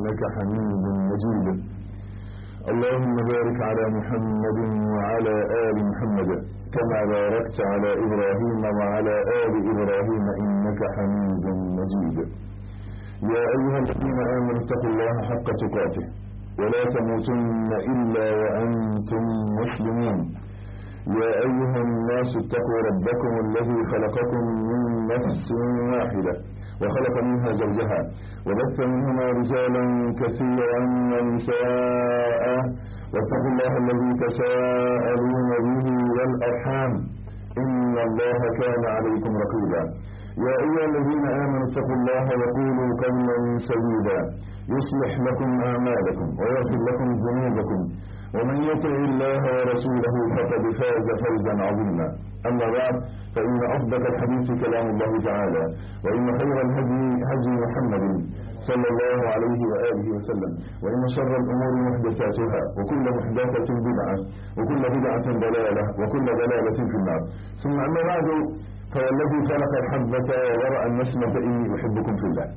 إنك حميد مجيد اللهم بارك على محمد وعلى آل محمد كما باركت على إبراهيم وعلى آل إبراهيم إنك حميد مجيد يا أيها الذين آمنوا اتقوا الله حق تقاته ولا تموتن إلا وأنتم مسلمون يا أيها الناس اتقوا ربكم الذي خلقكم من نفس واحدة وخلق منها زوجها وبث منهما رجالا كثيرا ونساء واتقوا الله الذي تساءلون به والأرحام إن الله كان عليكم رقيبا يا أيها الذين آمنوا اتقوا الله وقولوا قولا سديدا يصلح لكم أعمالكم ويغفر لكم ذنوبكم ومن يطع الله ورسوله فقد فاز فوزا عظيما أما بعد فإن أصدق الحديث كلام الله تعالى وإن خير الهدي هدي محمد صلى الله عليه وآله وسلم وإن شر الأمور محدثاتها وكل محدثة بدعة وكل بدعة ضلالة وكل ضلالة في النار ثم أما بعد فوالذي خلق الحبة وورأ النسمة إني أحبكم في الله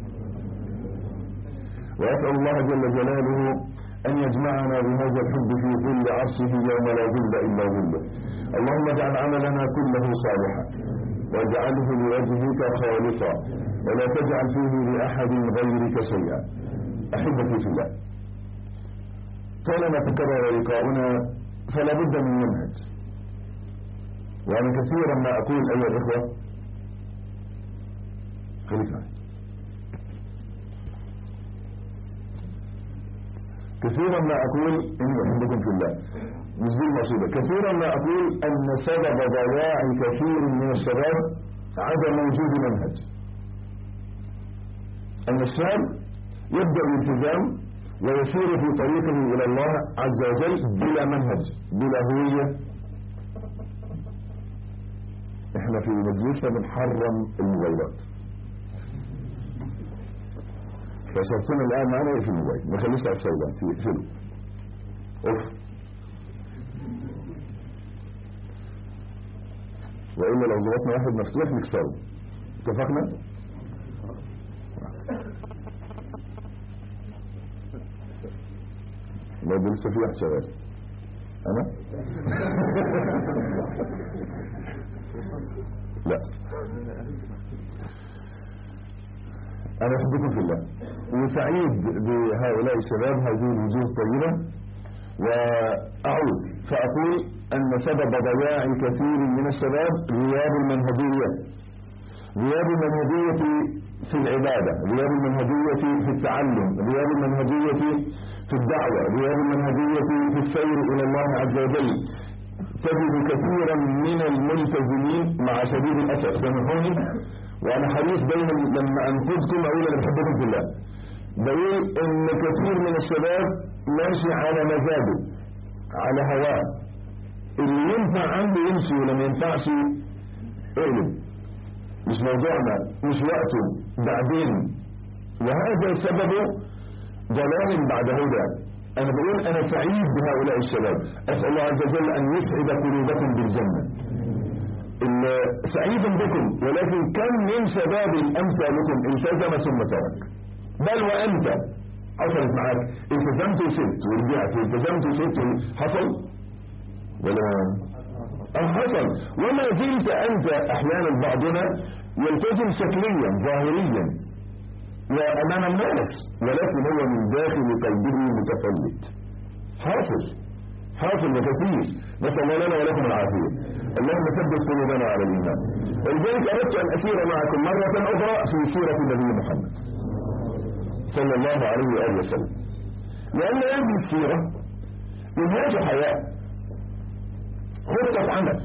وأسأل الله جل جلاله أن يجمعنا بهذا الحب في ظل عرشه يوم لا ظل إلا ظله اللهم اجعل عملنا كله صالحا واجعله لوجهك خالصا ولا تجعل فيه لأحد غيرك شيئا أحبتي في الله طالما تكرر لقاؤنا فلا بد من منهج وأنا كثيرا ما أقول أيها الإخوة خليك معي كثيرا ما أقول إني أحبكم في الله مش دي المقصودة كثيرا ما أقول أن سبب ضياع كثير من الشباب عدم وجود منهج أن الشاب يبدأ الالتزام ويسير في طريقه إلى الله عز وجل بلا منهج بلا هوية احنا في مجلسنا بنحرم الموبايلات فشرطنا الآن معنا يقفل الموبايل ما خليش على السوداء تقفله اوف وإلا لو ظبطنا واحد مفتوح نكسره اتفقنا؟ لا ده لسه في واحد شغال أنا؟ لا أنا أحبكم في الله وسعيد بهؤلاء الشباب هذه الوجوه الطيبة وأعود فأقول أن سبب ضياع كثير من الشباب غياب المنهجية غياب المنهجية في العبادة غياب المنهجية في التعلم غياب المنهجية في الدعوة غياب المنهجية في السير إلى الله عز وجل تجد كثيرا من الملتزمين مع شديد الأسف سامحوني وانا حريص دايما لما انقذكم اقول انا بحبكم في الله بقول ان كثير من الشباب ماشي على مزاجه على هواه اللي ينفع عنده يمشي ولما ينفعش اقلب مش موضوعنا مش وقته بعدين وهذا سببه ضلال بعد هدى انا بقول انا سعيد بهؤلاء الشباب اسال الله عز وجل ان يسعد قلوبكم بالجنه سعيد بكم ولكن كم من شباب امثالكم التزم ثم ترك بل وانت حصلت معاك التزمت وسبت ورجعت التزمت وسبت حصل ولا اه حصل وما زلت انت احيانا بعضنا يلتزم شكليا ظاهريا وامام الناس ولكن هو من داخل قلبه متفلت حاصل حاصل وكثير نسأل الله لنا ولكم العافية اللهم ثبت قلوبنا على الإيمان ولذلك أردت أن أسير معكم مرة أخرى في سيرة النبي محمد صلى الله عليه وآله وسلم لأن هذه السيرة منهاج حياة خطة عمل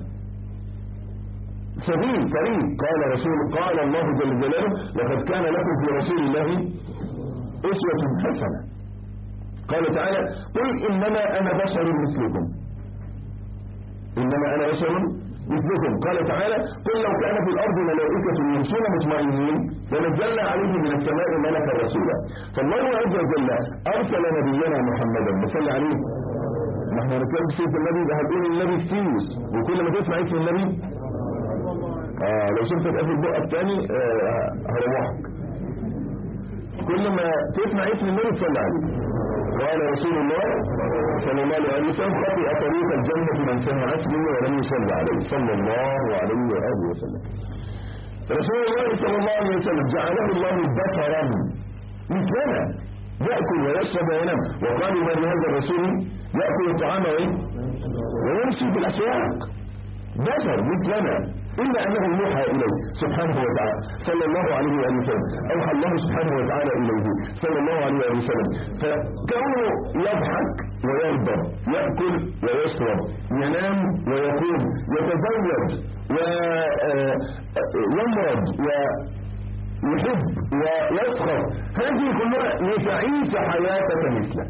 سبيل طريق قال رسول قال الله جل جلاله لقد كان لكم في رسول الله أسوة حسنة قال تعالى قل إنما أنا بشر مثلكم إنما أنا بشر مثلكم قال تعالى قل لو كان في الأرض ملائكة يمشون مطمئنين لنزلنا عليهم من السماء ملكا رسولا فالله عز وجل أرسل نبينا محمدا صلى عليه ما احنا نتكلم سيرة النبي ده هتقول النبي كتير وكل ما تسمع اسم النبي آه لو شفتك قبل بقى الثاني آه هروحك كل ما تسمع اسم النبي تصلي عليه قال رسول الله صلى الله عليه وسلم خطئ طريق الجنة من سمع اسمي ولم يصلي عليه صلى الله عليه وآله وسلم رسول الله صلى الله عليه وسلم جعله الله بشرا مثلنا يأكل ويشرب وينام وقالوا ما لهذا الرسول يأكل الطعام وإيه ويمشي في الأسواق بشر مثلنا إلا أنه يوحى إليه سبحانه وتعالى صلى الله عليه وآله وسلم أوحى الله سبحانه وتعالى إليه صلى الله عليه وآله وسلم فكونه يضحك ويغضب يأكل ويشرب ينام ويقوم يتزوج ويمرض ويحب ويسخر هذه كلها لتعيش حياتك مثله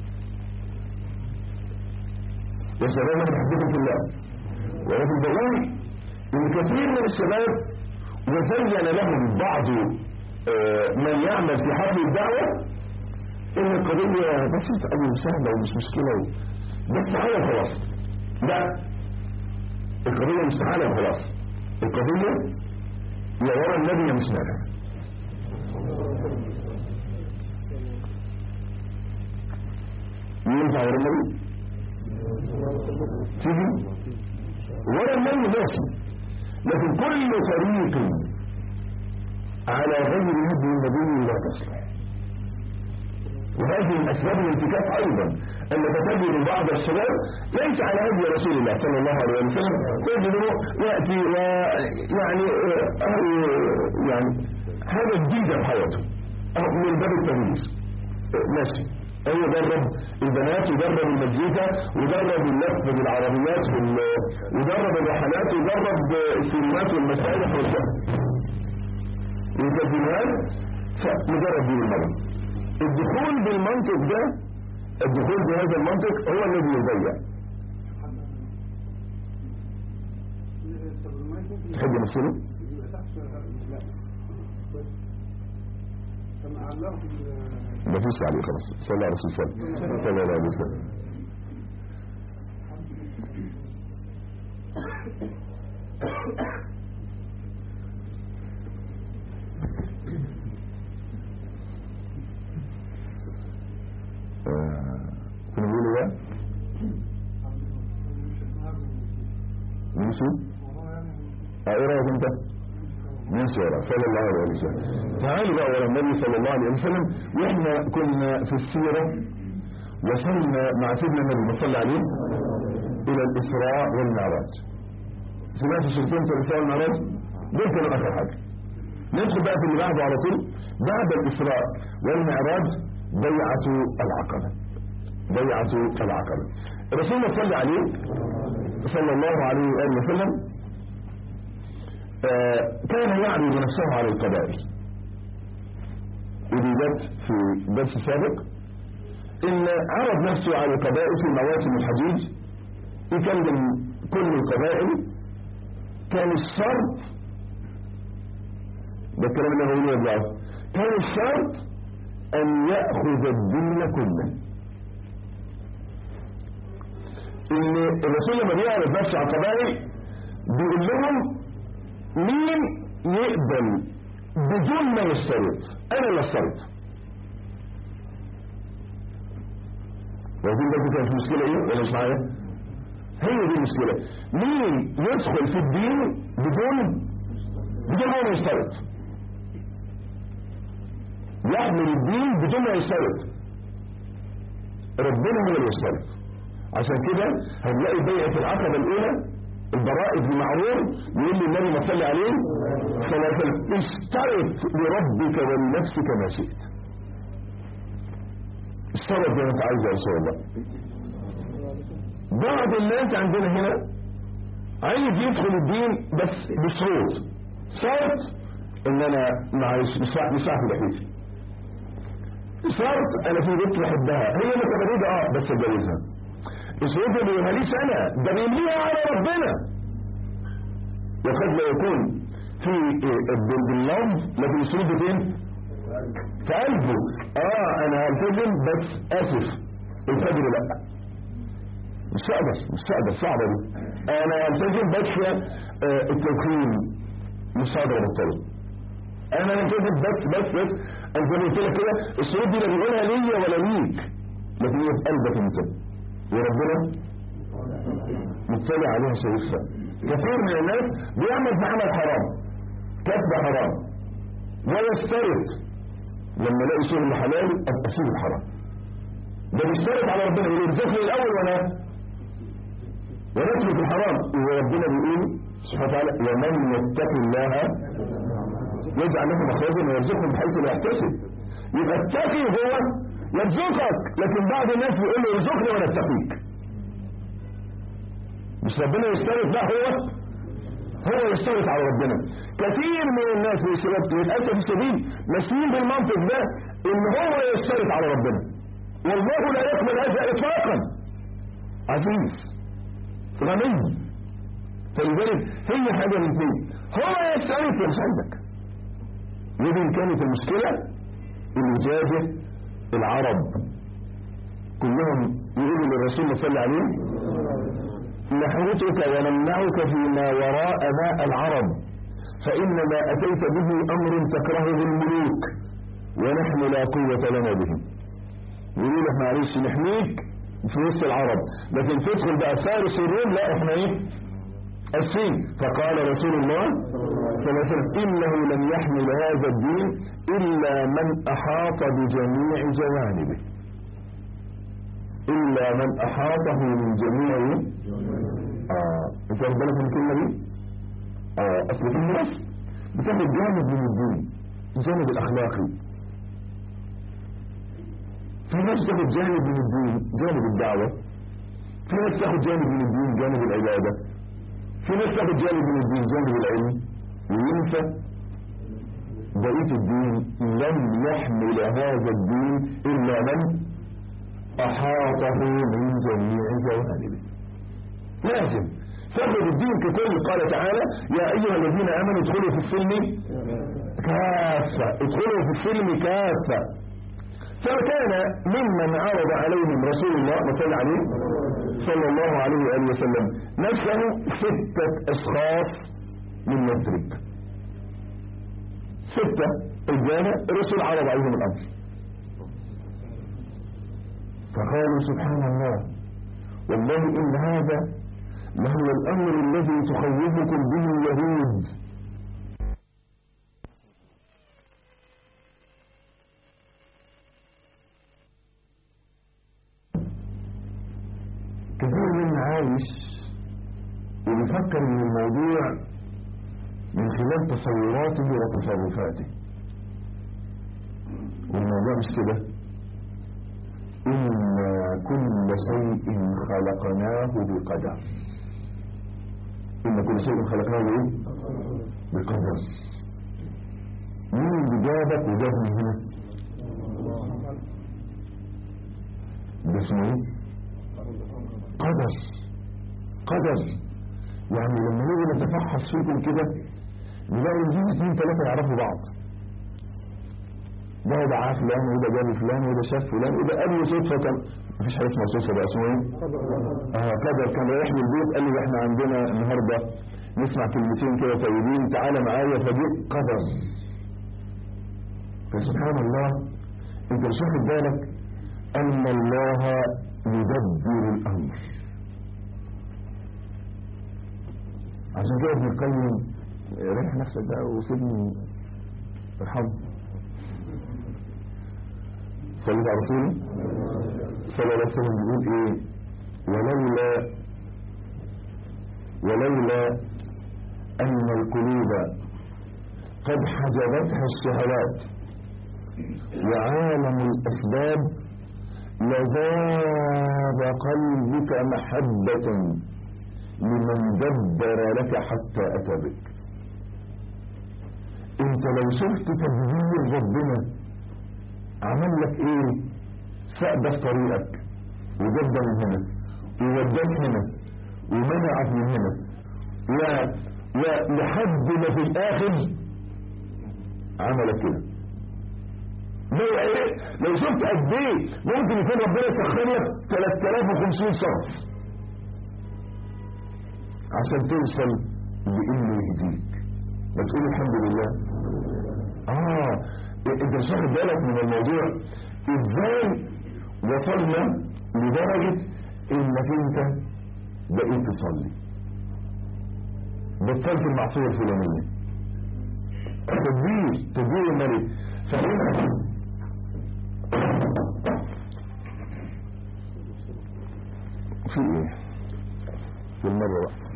يا شباب انا بحبكم في الله ولكن بقول ان كثير من الشباب وزين لهم بعض من يعمل في حفل الدعوة ان القضية بسيطة قوي وسهلة ومش مشكلة بس تعالى خلاص لا القضية مش تعالى خلاص القضية يا ورا النبي مش نافع ينفع ورا النبي تيجي ورا النبي ماشي لكن كل طريق على غير هدي النبي لا تصلح وهذه من اسباب الانتكاس ايضا انك تجد بعض الشباب ليس على هدي رسول الله صلى الله عليه وسلم تجده ياتي ويعني يعني هذا جديد في حياته من باب التمييز ماشي هو جرب البنات وجرب المزيكا وجرب اللف بالعربيات وجرب الرحلات وجرب السينمات والمسارح والشهر والكازينوات فمجرد دين المرض الدخول بالمنطق ده الدخول بهذا المنطق هو الذي يضيع تحب نفسه ما فيش عليه خلاص صلى الله عليه وسلم صلى الله عليه وسلم كنا بنقول ايه ماشي ايه رايك انت ماشي ورا صلى الله عليه وسلم تعالوا بقى ورا النبي صلى الله عليه وسلم واحنا كنا في السيرة وصلنا مع سيدنا النبي صلى عليه الى الاسراء والمعراج سمعت سلطان الاسراء والمعراج دول كانوا اخر حاجة ندخل بقى في اللي بعده على طول بعد الاسراء والمعراج بيعة العقبة بيعة العقبة الرسول صلى عليه صلى الله عليه وآله وسلم كان يعرض نفسه على القبائل ودي جت في درس سابق ان عرض نفسه على القبائل في مواسم الحجيج يكلم كل القبائل كان الشرط ده الكلام اللي بقوله يا جماعه كان الشرط ان ياخذ الدين كله ان الرسول لما بيعرض نفسه على القبائل بيقول لهم مين يقبل بدون ما يشترط انا اللي اشترط واخدين بالكم كانت المشكله ايه ولا مش معايا هي دي المشكله مين يدخل في الدين بدون بدون ما يشترط يحمل الدين بدون ما يشترط ربنا هو اللي يشترط عشان كده هنلاقي بيعه العقبه الاولى البراء بن معرور يقول لي النبي ما صلى عليه صلى الله عليه وسلم اشترط لربك ولنفسك ما شئت اشترط زي ما انت عايز يا رسول الله بعض الناس عندنا هنا عايز يدخل الدين بس بشروط شرط ان انا معلش مش مش هاخد حيثي شرط انا في بنت بحبها هي متبرده اه بس اتجوزها الشروط اللي ماليش انا ده بيمليها على ربنا وقد لا يكون في باللفظ لكن الشروط فين في قلبه اه انا هلتزم بس اسف الفجر لا مش هقدر مش هقدر صعبة دي انا هلتزم بس آه التدخين مش هقدر ابطله انا هلتزم بس بس بس انا زي ما قلت لك كده الشروط دي لا بيقولها ليا ولا ليك لكن هي في قلبك انت وربنا مطلع عليها شايفها كثير من الناس بيعمل في عمل حرام كسب حرام ويشترط لما الاقي شغل حلال ابقى اسيب الحرام ده بيشترط على ربنا يقول ارزقني الاول وانا ونترك الحرام وربنا بيقول سبحانه وتعالى ومن يتق الله يجعل له مخرجا ويرزقه بحيث لا يحتسب يبقى التقي هو يرزقك لكن بعض الناس بيقول له ارزقني وانا اتقيك مش ربنا يشترط لا هو هو يشترط على ربنا كثير من الناس للاسف الشديد ماشيين بالمنطق ده ان هو يشترط على ربنا والله لا يقبل هذا اطلاقا عزيز غني فلذلك هي حاجه من اثنين هو يشترط يا مش عندك لذن كانت المشكله اللي جاجه العرب كلهم يقولوا للرسول صلى الله عليه نحوتك ونمنعك فيما وراء ماء العرب فإن ما أتيت به أمر تكرهه الملوك ونحن لا قوة لنا به يقولوا لك معلش نحميك في وسط العرب لكن تدخل بقى فارس الروم لا احنا ايه الصين فقال رسول الله صلى الله عليه وسلم إنه لم يحمل هذا الدين إلا من أحاط بجميع جوانبه إلا من أحاطه من جميع آه انت واخد بالك من الكلمة دي آه أصل في الناس بتاخد جانب من الدين الجانب الأخلاقي في ناس تاخد جانب من الدين جانب الدعوة في ناس تاخد جانب من الدين جانب العبادة في ناس تاخد جانب من الدين جانب العلم وينسى بقية الدين لم يحمل هذا الدين إلا من أحاطه من جميع جوانبه لازم تاخد الدين ككل قال تعالى يا أيها الذين آمنوا ادخلوا في السلم كافة ادخلوا في السلم كافة فكان ممن عرض عليهم رسول الله صلى عليه صلى الله عليه وآله وسلم نفسه ستة أشخاص من يثرب ستة رجالة الرسول عرض عليهم الأمر فقالوا سبحان الله والله إن هذا لهو الأمر الذي تخوفكم به اليهود كثير منا عايش وبيفكر ان الموضوع من خلال تصوراته وتصرفاته والموضوع مش كده إن كل شيء خلقناه بقدر إن كل شيء خلقناه بإيه؟ بقدر مين اللي جابك وجابني هنا؟ ده اسمه ايه؟ قدر قدر يعني لما نيجي نتفحص فيكم كده نلاقي نجيب اثنين ثلاثة يعرفوا بعض ده دعاه فلان وده جاب فلان وده شاف فلان وده قال صدفة كان مفيش حاجة اسمها صدفة بقى اسمه ايه؟ اه قدر كان رايح لي البيت قال لي احنا عندنا النهارده نسمع كلمتين كده طيبين تعالى معايا فجيت قدر فسبحان الله انت مش واخد بالك ان الله يدبر الامر عشان كده ابن القيم ريح نفسك بقى وسيبني ارحمه صلى على رسوله صلى الله عليه وسلم بيقول ايه ولولا ولولا ان القلوب قد حجبتها الشهوات وعالم الاسباب لذاب قلبك محبة لمن دبر لك حتى اتى بك انت لو شفت تدبير ربنا عمل لك ايه سأبة في طريقك وجد من هنا ووداك هنا ومنعك من هنا و... ولحد ما في الاخر عملك كده لو ايه لو شفت قد ايه ممكن يكون ربنا يسخر لك 3500 شخص عشان توصل لانه يهديك ما تقول الحمد لله اه انت مش واخد بالك من الموضوع ازاي وصلنا لدرجة انك انت بقيت تصلي بطلت المعصية الفلانية تدبير تدبير الملك فهنا في ايه في المرة بقى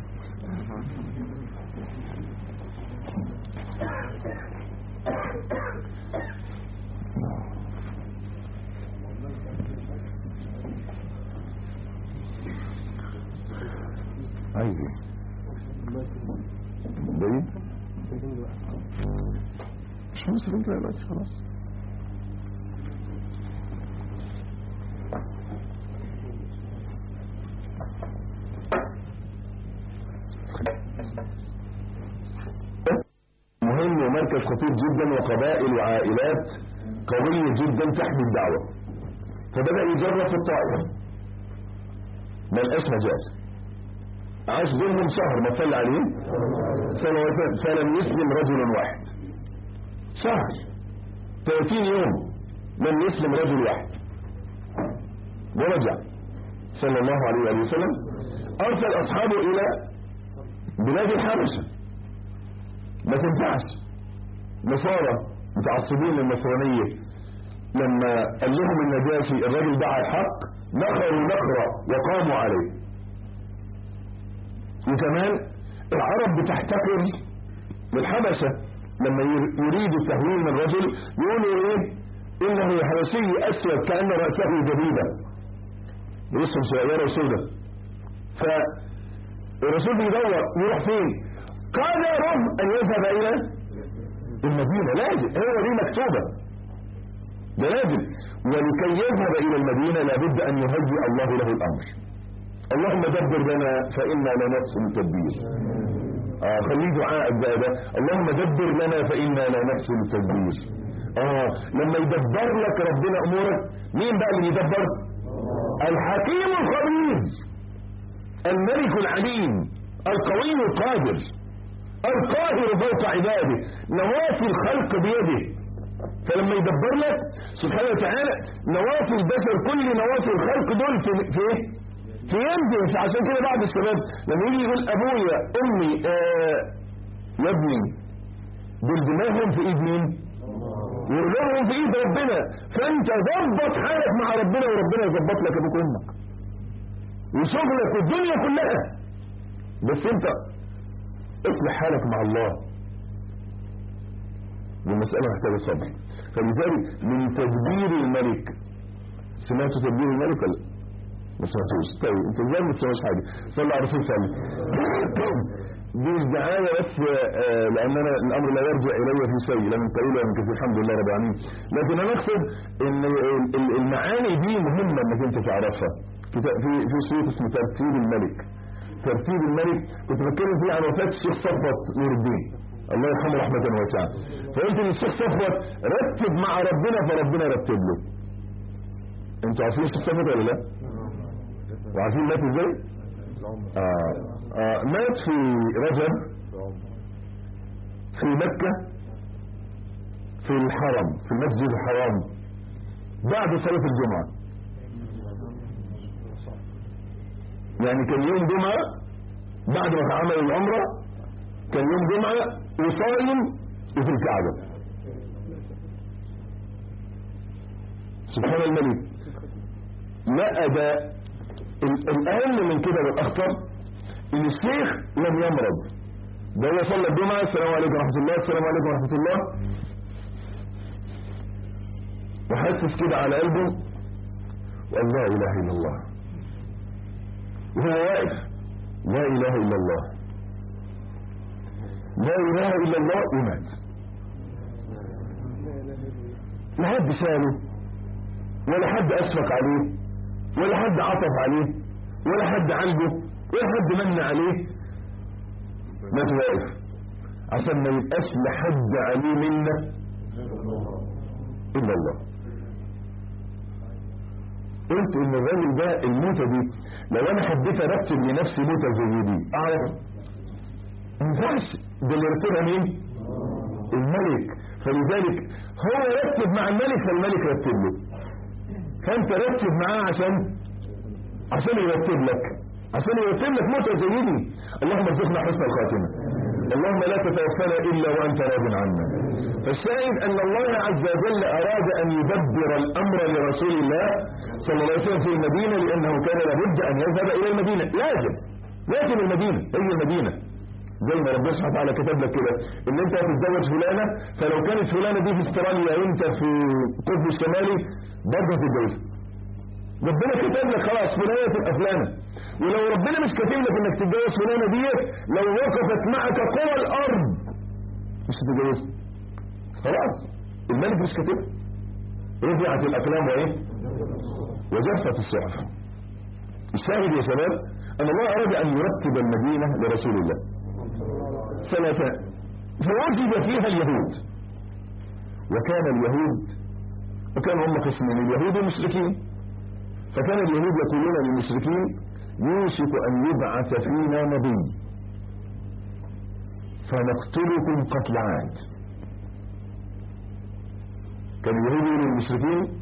عايز ايه بعيد مش مصرين كده دلوقتي خلاص مهم ومركز خطير جدا وقبائل وعائلات قوية جدا تحمي الدعوة فبدأ يجرب في الطائف ما لقاش مجال عاش بينهم شهر ما صلى عليه سنوات فلم يسلم رجل واحد شهر 30 يوم لم يسلم رجل واحد ورجع صلى الله عليه وآله وسلم أرسل أصحابه إلى بلاد الحبشة ما تنفعش نصارى متعصبين للنصرانية لما قال لهم النجاشي الراجل دعا الحق نخروا نخرة وقاموا عليه وكمان العرب بتحتقر للحبشة لما يريدوا تهويل من رجل يقولوا ايه انه حبشي اسود كأن رأسه جديدة رسم شعيرة وسودة فالرسول بيدور يروح فين قدرهم ان يذهب الى المدينة لازم هو دي مكتوبة ده لازم ولكي يذهب الى المدينة لابد ان يهيئ الله له الامر اللهم دبر لنا فإنا لا نحسن التدبير آه خليه دعاء ده ده اللهم دبر لنا فإنا لا نحسن التدبير آه لما يدبر لك ربنا أمورك مين بقى اللي يدبر الحكيم الخبير الملك العليم القوي القادر القاهر فوق عباده نوافي الخلق بيده فلما يدبر لك سبحانه وتعالى نوافي البشر كل نوافي الخلق دول في في ايه في يده عشان كده بعض الشباب لما يجي يقول ابويا امي آه يا ابني دول دماغهم في ايد مين ورجلهم في ايد ربنا فانت ضبط حالك مع ربنا وربنا يظبط لك ابوك وامك وشغلك والدنيا كلها بس انت اصلح حالك مع الله والمسألة محتاجة صبر فلذلك من تدبير الملك سمعتوا تدبير الملك ولا ما سمعتوش طيب انت ازاي ما تسمعوش حاجه صلى على الرسول صلى الله عليه وسلم دي مش دعايه بس آه لان انا الامر لا يرجع الي في شيء لم قليل ومن كثير الحمد لله رب العالمين لكن انا اقصد ان المعاني دي مهمه انك انت تعرفها في في في شيء اسمه ترتيب الملك ترتيب الملك كنت بتكلم فيه عن وفاه الشيخ صفوت نور الدين الله يرحمه رحمه واسعه فقلت ان الشيخ صفوت رتب مع ربنا فربنا رتب له انتوا عارفين الشيخ صفوت ولا لا؟ وعارفين مات ازاي آه آه مات في رجب في مكة في الحرم في المسجد الحرام بعد صلاة الجمعة يعني كان يوم جمعة بعد ما تعمل العمرة كان يوم جمعة وصايم وفي الكعبة سبحان الملك لا أداء الأهم من كده والأخطر إن الشيخ لم يمرض ده هو صلى الجمعة السلام عليكم ورحمة الله السلام عليكم ورحمة الله وحسس كده على قلبه وقال لا إله إلا الله وهو واقف لا إله إلا الله لا إله إلا الله ومات لا حد ساله ولا حد أشفق عليه ولا حد عطف عليه ولا حد عالجه ولا حد من عليه مات واقف عشان ما يبقاش لحد عليه منا الا الله قلت ان الراجل ده الموتة دي لو انا حبيت ارتب لنفسي موتة زي دي اعرف ما ينفعش ده اللي يرتبها مين الملك فلذلك هو رتب مع الملك فالملك رتب له فانت رتب معاه عشان عشان يرتب لك عشان يرتب لك موت سيدي اللهم ارزقنا حسن الخاتمه اللهم لا تتوفنا الا وانت راض عنا فالشاهد ان الله عز وجل اراد ان يدبر الامر لرسول الله صلى الله عليه وسلم في المدينه لانه كان لابد ان يذهب الى المدينه لازم لازم المدينه هي المدينه زي ما ربنا سبحانه وتعالى كتب لك كده ان انت هتتزوج فلانه فلو كانت فلانه دي في استراليا وانت في القطب الشمالي برضه هتتجوزها ربنا كتب لك خلاص فلانه تبقى فلانه ولو ربنا مش كاتب لك انك تتجوز فلانه ديت لو وقفت معك قوى الارض مش هتتجوزها خلاص الملك مش كاتب رفعت الاقلام وايه وجفت الصحف الشاهد يا شباب ان الله اراد ان يرتب المدينه لرسول الله ثلاثة فوجد فيها اليهود وكان اليهود وكانوا هم قسمين اليهود والمشركين فكان اليهود يقولون للمشركين يوشك أن يبعث فينا نبي فنقتلكم قتل عاد كان اليهود يقولوا للمشركين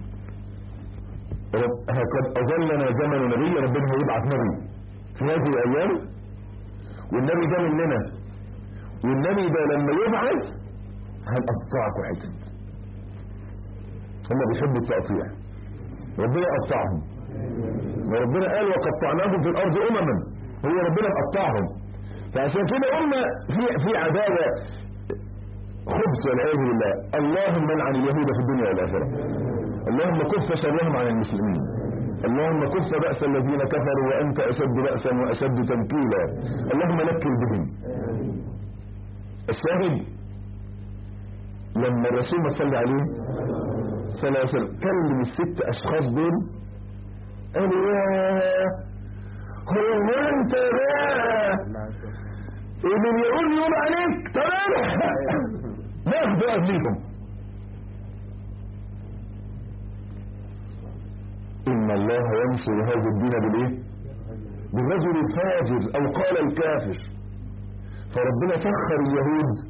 قد أظلنا زمن نبي ربنا هيبعث نبي في هذه الأيام والنبي ده مننا والنبي ده لما يبعث هنقطعكم حتت هم بيحبوا التقطيع ربنا يقطعهم وربنا قال وقطعناهم في الارض امما هو ربنا مقطعهم فعشان كده قلنا في في عداوه خبث والعياذ بالله اللهم لعن اليهود في الدنيا والاخره اللهم كف شرهم عن المسلمين اللهم كف بأس الذين كفروا وأنت أشد بأسا وأشد تنكيلا اللهم نكل بهم الشاهد لما الرسول صلى عليه صلى الله عليه وسلم كلم الست اشخاص دول قالوا يا هو انت بقى اللي يقول يقول عليك تمام ناخدوا قبليكم ان الله ينصر هذا الدين بالايه بالرجل الفاجر او قال الكافر فربنا سخر اليهود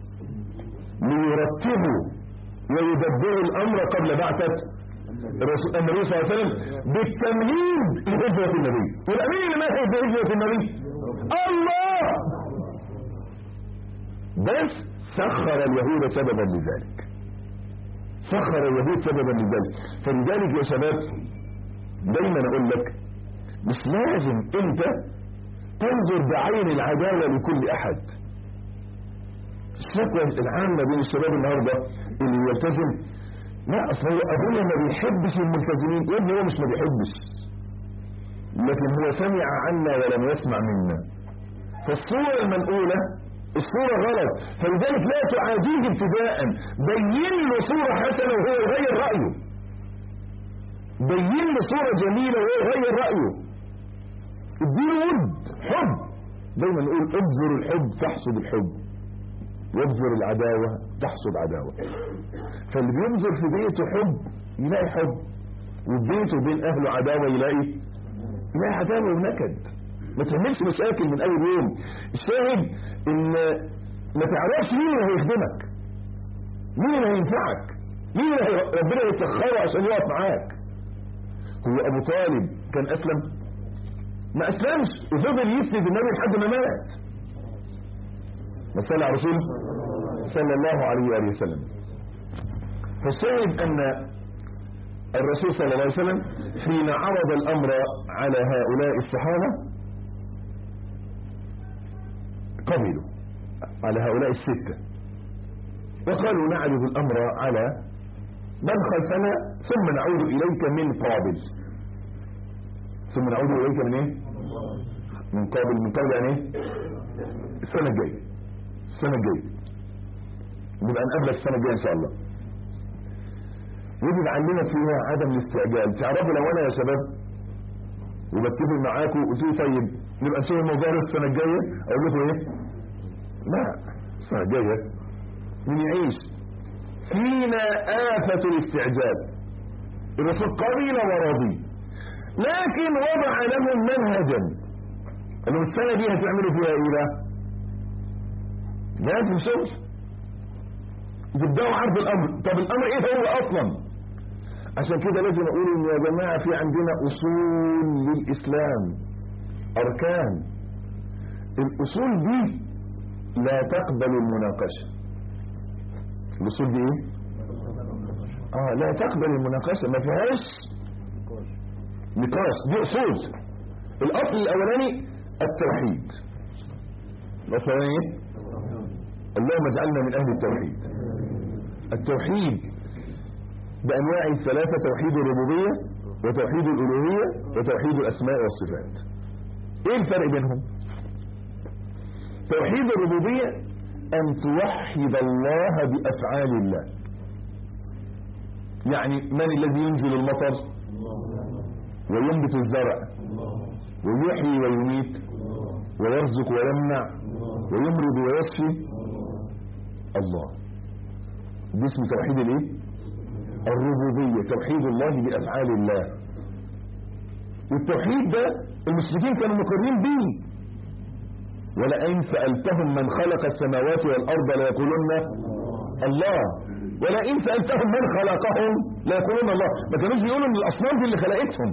ليرتبوا ويدبروا الامر قبل بعثة النبي صلى الله عليه وسلم بالتمهيد لهجرة النبي والامين اللي مهد بهجرة النبي الله بس سخر اليهود سببا لذلك سخر اليهود سببا لذلك فلذلك يا شباب دايما اقول لك مش لازم انت تنظر بعين العداوة لكل احد الشكوى العامة بين الشباب النهاردة اللي يلتزم لا اصل هو ابويا ما بيحبش الملتزمين يا ابني هو مش ما بيحبش لكن هو سمع عنا ولم يسمع منا فالصورة المنقولة الصورة غلط فلذلك لا تعاديه ابتداء بين له صورة حسنة وهو يغير رأيه بين له صورة جميلة وهو يغير رأيه اديله ود حب دايما نقول ابذر الحب تحصد الحب وابذر العداوة تحصد عداوة فاللي بيبذر في بيته حب يلاقي حب وفي بيته وبين اهله عداوة يلاقي يلاقي عداوة ونكد ما تعملش مشاكل من اول يوم الشاهد ان ما تعرفش مين اللي هيخدمك مين اللي هينفعك مين اللي هي... ربنا يسخره عشان يقف معاك هو ابو طالب كان اسلم ما اسلمش وفضل يسند النبي لحد ما مات ما صلى على رسول صلى الله عليه وآله وسلم فالشاهد ان الرسول صلى الله عليه وسلم حين عرض الامر على هؤلاء الصحابة قبلوا على هؤلاء الستة وقالوا نعرض الامر على من خلفنا ثم نعود اليك من قابل ثم نعود اليك من ايه من قابل من قابل يعني ايه السنة الجاية السنة الجاية نبقى نقابلك السنة الجاية ان شاء الله يجب علينا فيها عدم الاستعجال تعرفوا لو انا يا شباب وبتفق معاكم وقلت لي طيب نبقى نشوف الموضوع ده السنة الجاية اقول لكم ايه لا السنة الجاية من يعيش فينا آفة الاستعجال الرسول قبيل ورضي لكن وضع لهم منهجا قالوا السنة دي هتعملوا فيها ايه بقى لازم شغل تبداوا عرض الامر طب الامر ايه هو اصلا عشان كده لازم اقول ان يا جماعه في عندنا اصول للاسلام اركان الاصول دي لا تقبل المناقشه الاصول دي ايه اه لا تقبل المناقشه ما فيهاش نقاش دي اصول الاصل الاولاني التوحيد الاصل الاولاني ايه اللهم اجعلنا من اهل التوحيد التوحيد بانواع الثلاثه توحيد الربوبيه وتوحيد الالوهيه وتوحيد الاسماء والصفات ايه الفرق بينهم توحيد الربوبيه ان توحد الله بافعال الله يعني من الذي ينزل المطر وينبت الزرع ويحيي ويميت ويرزق ويمنع ويمرض ويشفي الله دي اسم توحيد الايه الربوبيه توحيد الله بافعال الله والتوحيد ده المشركين كانوا مقرين به ولئن سالتهم من خلق السماوات والارض ليقولن الله ولئن سالتهم من خلقهم ليقولون الله ما كانوش بيقولوا ان الاصنام دي اللي خلقتهم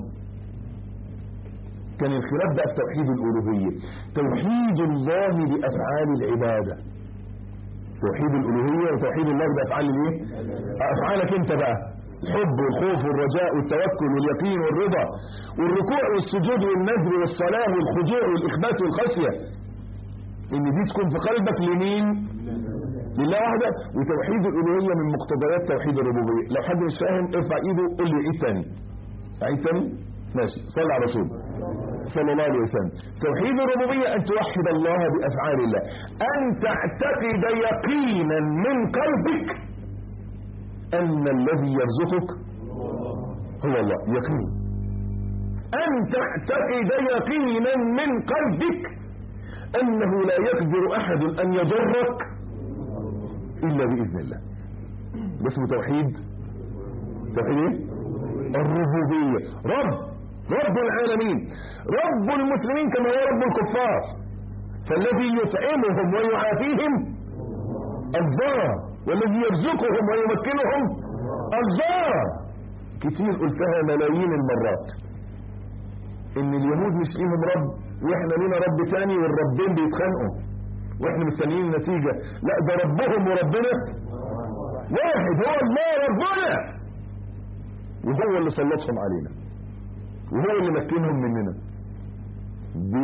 كان الخلاف بقى في توحيد الالوهيه توحيد الله بافعال العباده توحيد الالوهيه وتوحيد الله بافعال الايه افعالك انت بقى الحب والخوف والرجاء والتوكل واليقين والرضا والركوع والسجود والنذر والصلاه والخضوع والاخبات والخشيه ان دي تكون في قلبك لمين لله وحده وتوحيد الالوهيه من مقتضيات توحيد الربوبيه لو حد مش فاهم ارفع ايده قول لي عيد تاني عيد تاني ماشي صلى على رسول صلى الله عليه وسلم توحيد الربوبيه ان توحد الله بافعال الله ان تعتقد يقينا من قلبك ان الذي يرزقك هو الله يقين ان تعتقد يقينا من قلبك انه لا يقدر احد ان يضرك الا باذن الله ده اسمه توحيد توحيد ايه الربوبيه رب رب العالمين رب المسلمين كما هو رب الكفار فالذي يطعمهم ويعافيهم الله والذي يرزقهم ويمكنهم الله كتير قلتها ملايين المرات ان اليهود مش ليهم رب واحنا لينا رب تاني والربين بيتخانقوا واحنا مستنيين النتيجة لا ده ربهم وربنا واحد هو الله ربنا وهو اللي سلطهم علينا وهو اللي مكنهم مننا ب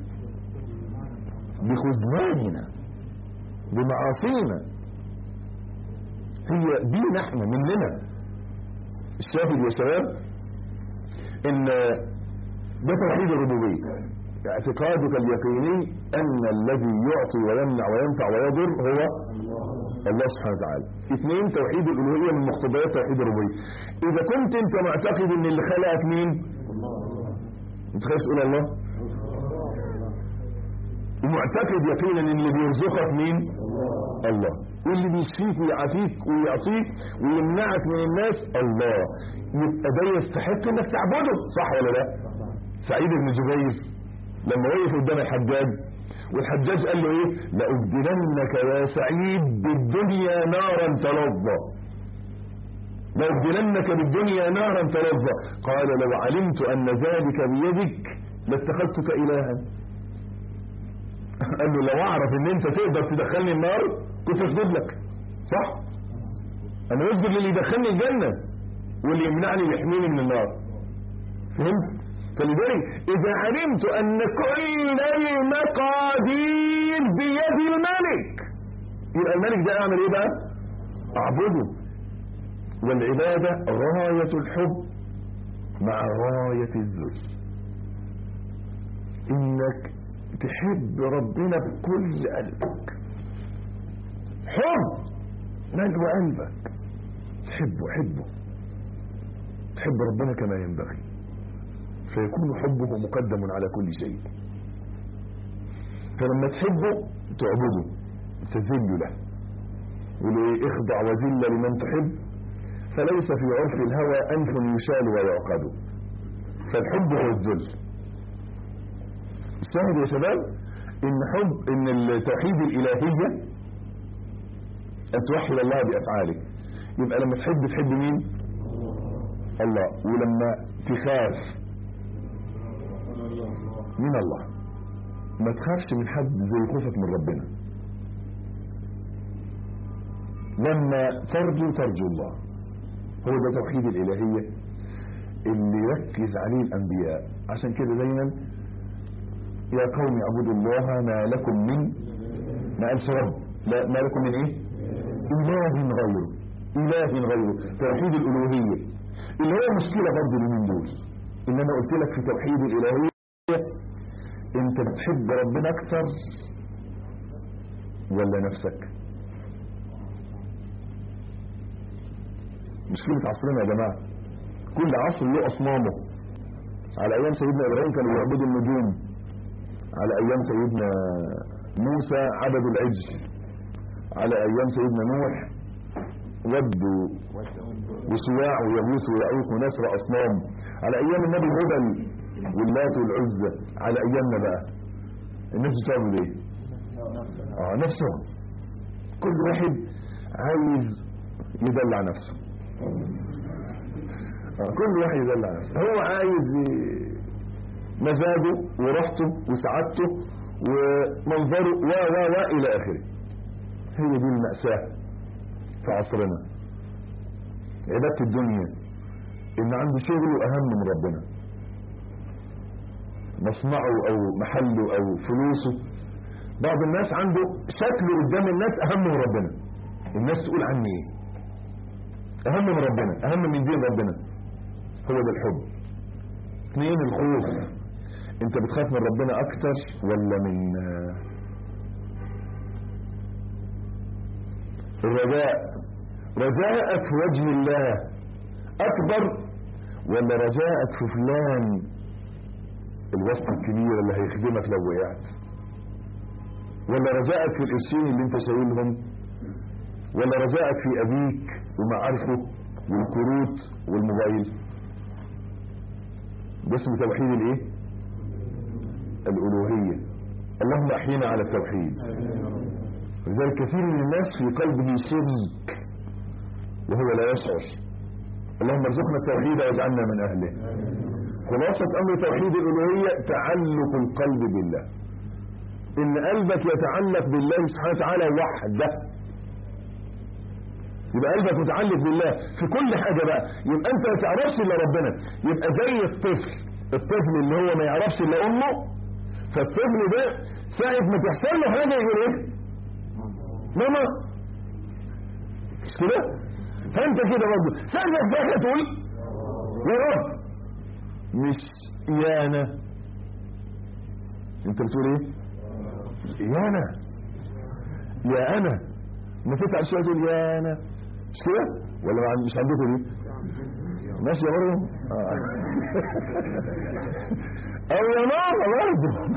بخذلاننا بمعاصينا هي دينا احنا مننا الشاهد يا شباب ان ده توحيد الربوبيه اعتقادك اليقيني ان الذي يعطي ويمنع وينفع ويضر هو الله سبحانه وتعالى اثنين توحيد الالوهيه من مقتضيات توحيد الربوبيه اذا كنت انت معتقد ان اللي خلقك مين انت خايف تقول الله ومعتقد يقينا ان اللي بيرزقك مين الله واللي بيشفيك ويعافيك ويعطيك ويمنعك من الناس الله يبقى ده يستحق انك تعبده صح ولا لا سعيد بن جبير لما وقف قدام الحجاج والحجاج قال له ايه لأبدلنك يا سعيد بالدنيا نارا تلظى لأبدلنك بالدنيا نارا تلظى قال لو علمت أن ذلك بيدك لاتخذتك إلها قال له لو أعرف أن أنت تقدر تدخلني النار كنت أسجد لك صح أنا أسجد للي يدخلني الجنة واللي يمنعني ويحميني من النار فهمت فلذلك إذا علمت أن كل المقادير بيد الملك يبقى الملك ده أعمل إيه بقى أعبده والعبادة غاية الحب مع غاية الذل إنك تحب ربنا بكل قلبك حب ملء قلبك تحبه حبه تحب ربنا كما ينبغي فيكون حبه مقدم على كل شيء فلما تحبه تعبده تذل له وليه اخضع وذل لمن تحب فليس في عرف الهوى أنف يشال ويعقد فالحب هو الذل الشاهد يا شباب ان حب ان التوحيد الالهية ان توحد الله بافعالك يبقى لما تحب تحب مين الله ولما تخاف من الله ما تخافش من حد زي خوفك من ربنا لما ترجو ترجو الله هو ده توحيد الالهيه اللي يركز عليه الانبياء عشان كده دايما يا قوم اعبدوا الله ما لكم من ما قالش رب لا ما لكم من ايه اله غيره اله غيره توحيد الالوهيه اللي هو مشكله برضه اليومين دول ان انا قلت لك في توحيد الالوهيه انت بتحب ربنا اكتر ولا نفسك مشكله عصرنا يا جماعه كل عصر له اصنامه على ايام سيدنا ابراهيم كانوا يعبدوا النجوم على ايام سيدنا موسى عبدوا العجل على ايام سيدنا نوح ودوا وسواع ويغوث ويعوق ونسر اصنام على ايام النبي هبل واللات والعزى على ايامنا بقى الناس بتعمل ايه اه نفسهم كل واحد عايز يدلع نفسه آه كل واحد يدلع نفسه هو عايز ي- مزاجه وراحته وسعادته ومنظره و و و الى اخره هي دي المأساة في عصرنا عبادة الدنيا ان عنده شغله اهم من ربنا مصنعه او محله او فلوسه بعض الناس عنده شكله قدام الناس اهم من ربنا الناس تقول عني ايه اهم من ربنا اهم من دين ربنا هو ده الحب اثنين الخوف انت بتخاف من ربنا اكتر ولا من آه، الرجاء رجاءك في وجه الله اكبر ولا رجاءك في فلان الوسط الكبير اللي هيخدمك لو وقعت ولا رجاءك في القرشين اللي انت شايلهم ولا رجاءك في ابيك ومعارفه والكروت والموبايل ده اسمه توحيد الايه الالوهيه اللهم احينا على التوحيد لذلك كثير من الناس في قلبه شرك وهو لا يشعر اللهم ارزقنا التوحيد واجعلنا من اهله خلاصة امر توحيد الالوهية تعلق القلب بالله ان قلبك يتعلق بالله سبحانه وتعالى وحده يبقى قلبك متعلق بالله في كل حاجة بقى يبقى انت ما تعرفش الا ربنا يبقى زي الطفل الطفل اللي هو ما يعرفش الا امه فالطفل ده ساعة ما تحصل له حاجة يقول ايه ماما مش كده فانت كده برضه ساعة ما تحصل حاجة تقول يا رب مش يا انا انت بتقول ايه يا انا يا انا ما تتعب شويه تقول يا انا مش كده ولا ما- مش عندكم دي ماشي يا برضه آه. او يا ماما برضه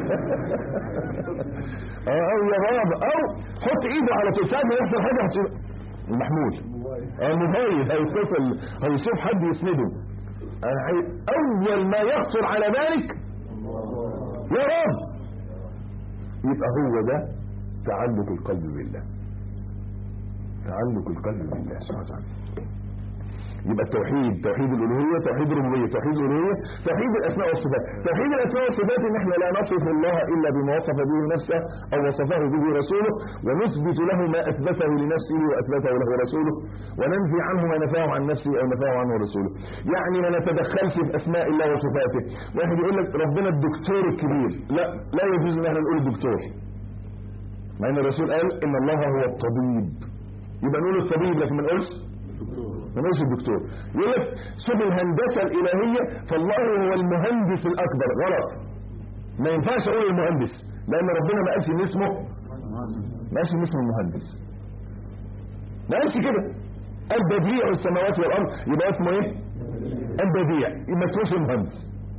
اه او يا بابا او حط ايده على تساعد ما يحصل حاجه هتشوف المحمول اه الموبايل هيتصل هيشوف حد يسنده انا عايز اول ما يخطر على بالك يا رب يبقى هو ده تعلق القلب بالله تعلق القلب بالله سبحانه وتعالى يبقى التوحيد توحيد الالوهيه توحيد الربوبيه توحيد الالوهيه توحيد الاسماء والصفات توحيد الاسماء والصفات ان احنا لا نصف الله الا بما وصف به نفسه او وصفه به رسوله ونثبت له ما اثبته لنفسه واثبته له رسوله وننفي عنه ما نفاه عن نفسه او نفاه عنه رسوله يعني ما نتدخلش في اسماء الله وصفاته واحد يقول لك ربنا الدكتور الكبير لا لا يجوز ان احنا نقول الدكتور مع ان الرسول قال ان الله هو الطبيب يبقى نقول الطبيب لكن ما نقولش ما نقولش الدكتور يقول لك شوف الهندسه الالهيه فالله هو المهندس الاكبر غلط ما ينفعش اقول المهندس لان ربنا ما قالش ان اسمه ما قالش ان اسمه المهندس ما قالش كده قال بديع السماوات والارض يبقى اسمه ايه البديع ما اسموش المهندس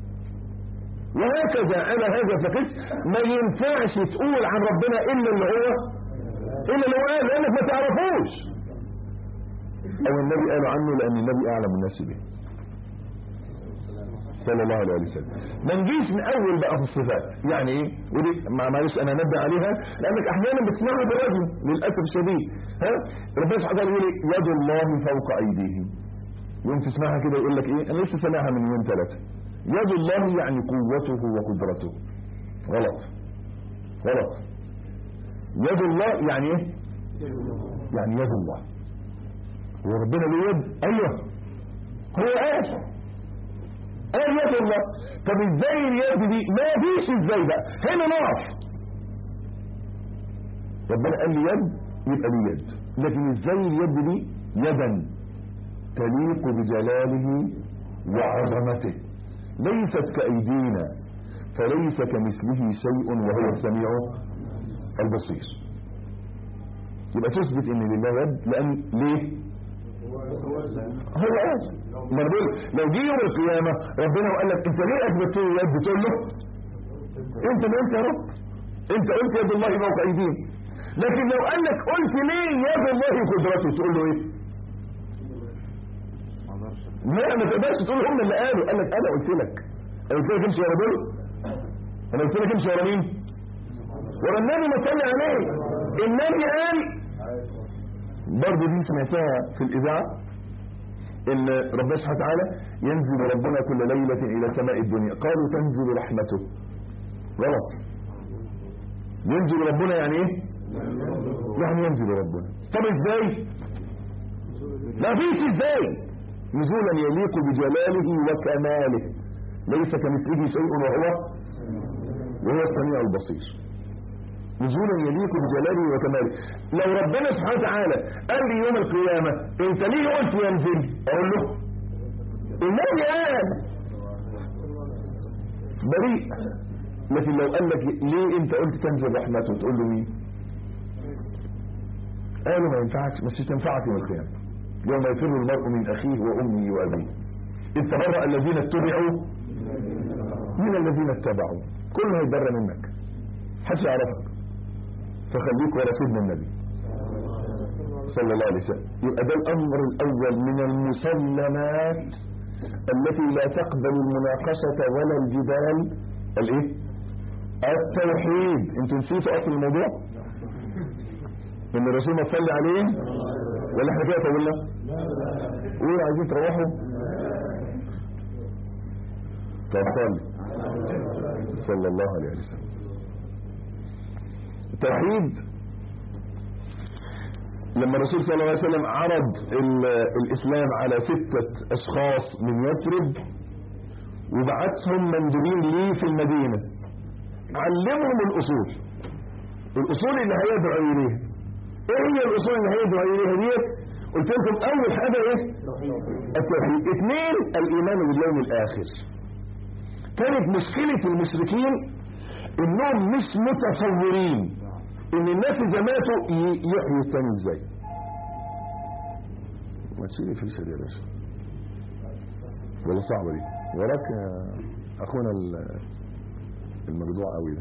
وهكذا على هذا فقس ما ينفعش تقول عن ربنا الا اللي هو الا اللي هو قال لانك ما تعرفوش او النبي قال عنه لان النبي اعلم الناس به صلى الله عليه وسلم ما نجيش من اول بقى في الصفات يعني ايه ودي مع- معلش انا انبه عليها لانك احيانا بتسمعها بالرجل للاسف الشديد ها ربنا سبحانه وتعالى يقول إيه؟ يد الله فوق ايديهم يوم تسمعها كده يقول لك ايه انا لسه سامعها من يوم ثلاثه يد الله يعني قوته وقدرته غلط غلط يد الله يعني ايه يعني يد الله هو ربنا له يد ايوه هو قال قال يد الله طب ازاي اليد دي ما فيش ازاي بقى هنا نقف ربنا قال لي يد يبقى لي يد لكن ازاي اليد دي يدا تليق بجلاله وعظمته ليست كأيدينا فليس كمثله شيء وهو السميع البصير يبقى تثبت ان لله يد لان ليه هو قال ما أنا بقول لو جه يوم القيامه ربنا وقال لك انت ليه اثبتت له يد تقول له انت اللي قلت يا رب انت قلت يد الله فوق ايديهم لكن لو قال لك قلت ليه يد الله قدرته تقول له ايه لا ما تقدرش تقول هم اللي قالوا قال لك انا قلت لك انا قلت لك امشي ورا دول انا قلت لك امشي ورا مين ورا النبي ما صلي عليه النبي قال برضه دي سمعتها في الاذاعه ان ربنا سبحانه وتعالى ينزل ربنا كل ليله الى سماء الدنيا قالوا تنزل رحمته غلط ينزل ربنا يعني ايه يعني ينزل ربنا طب ازاي ما فيش ازاي نزولا يليق بجلاله وكماله ليس كمثله شيء وهو وهو السميع البصير نزولا يليق بجلاله وكماله لو ربنا سبحانه وتعالى قال لي يوم القيامة انت ليه قلت ينزل اقول له النبي قال بريء لكن لو قال لك ليه انت قلت تنزل رحمته تقول له مين قالوا ما ينفعش بس تنفعك يوم القيامة يوم يفر المرء من اخيه وامه وابيه اذ تبرأ الذين اتبعوا من الذين اتبعوا كله هيتبرى منك محدش يعرفك فخليك ورا سيدنا النبي صلى الله عليه وسلم يبقى ده الامر الاول من المسلمات التي لا تقبل المناقشة ولا الجدال الايه التوحيد انتوا نسيتوا اصل الموضوع ان الرسول ما صلي عليه ولا احنا كده طولنا ايه عايزين تروحوا طب صلي صلى الله عليه وسلم التوحيد لما الرسول صلى الله عليه وسلم عرض ال- الاسلام على ستة اشخاص من يثرب وبعتهم مندوبين ليه في المدينة علمهم الاصول الاصول اللي هيدعو اليها ايه هي الاصول اللي هيدعو اليها ديت قلت لكم اول حاجة ايه التوحيد اثنين الايمان باليوم الاخر كانت مشكلة المشركين انهم مش متصورين ان الناس اذا ماتوا ي- يحيوا الثاني ازاي ما تشيلي فلسة دي يا باشا ولا صعبة دي وراك يا اخونا ال- المجدوع قوي ده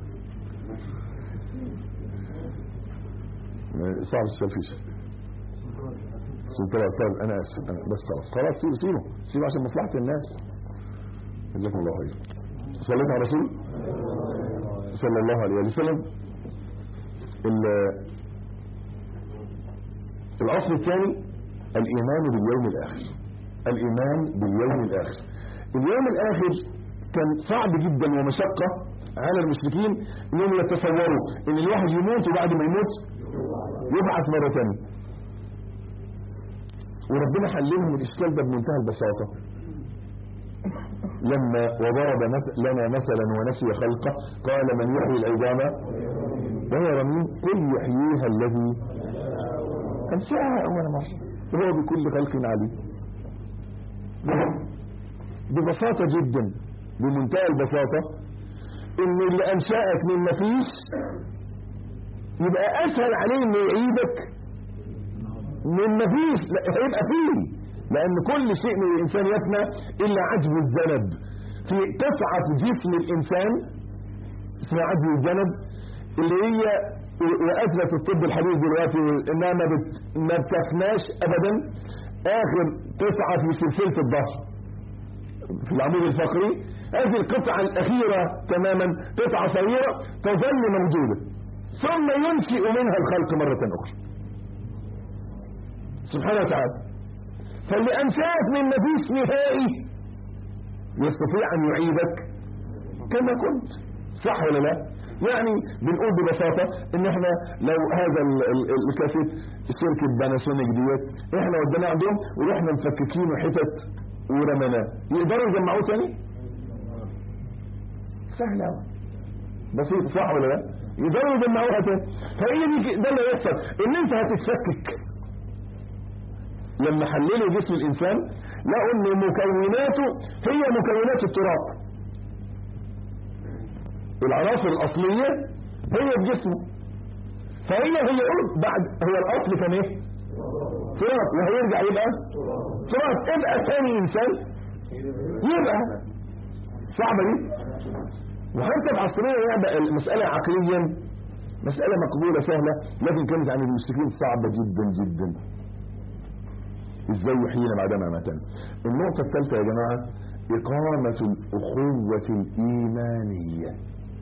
ما- صعب تشيل فيشة سلطان طيب انا اسف أنا بس خلاص خلاص سيبه سيبه سيبه عشان مصلحة الناس جزاكم الله خير صليت على الرسول صلى الله عليه وسلم ال- الاصل الثاني الايمان باليوم الاخر الايمان باليوم الاخر اليوم الاخر كان صعب جدا ومشقة على المشركين انهم يتصوروا ان الواحد يموت وبعد ما يموت يبعث مرة ثانيه وربنا حللهم الاشكال ده بمنتهى البساطة لما وضرب مث- لنا مثلا ونسي خلقه قال من يحيي العظام وهي رميم قل يحييها الذي انشاها اول مره وهو بكل خلق عليم ببساطة جدا بمنتهى البساطة ان اللي انشأك من مفيش يبقى اسهل عليه انه يعيدك من مفيش لا هيبقى فيه لان كل شيء من الانسان يفنى الا عجب الذنب في قطعة في جسم الانسان اسمها عجب الذنب اللي هي واثبت الطب الحديث دلوقتي انها ما, بت... ما بتفناش ابدا اخر قطعة في سلسلة الظهر في العمود الفقري هذه القطعة الأخيرة تماما قطعة صغيرة تظل موجودة ثم ينشئ منها الخلق مرة أخرى سبحانه وتعالى فاللي أنشأك من نفيس نهائي يستطيع أن يعيدك كما كنت صح ولا لا يعني بنقول ببساطة ان احنا لو هذا ال- ال- الكاسيت شركة باناسونيك ديت احنا وديناه عندهم ورحنا مفككينه حتت ورميناه يقدروا يجمعوه تاني سهل أوي بسيط صح ولا لا يقدروا يجمعوها تاني فهي دي ده اللي يحصل ان انت هتتفكك لما حللوا جسم الانسان لقوا ان مكوناته هي مكونات التراب العناصر الاصلية هي في جسمه فهي هي قلت بعد هو الاصل كان ايه تراب وهيرجع يبقى تراب ابقى ثاني انسان يبقى صعبة دي وحتى بعصرية يبقى المسألة عقليا مسألة مقبولة سهلة لكن كانت عن المشركين صعبة جدا جدا ازاي يحيينا بعدما ماتنا النقطة الثالثة يا جماعة إقامة الأخوة الإيمانية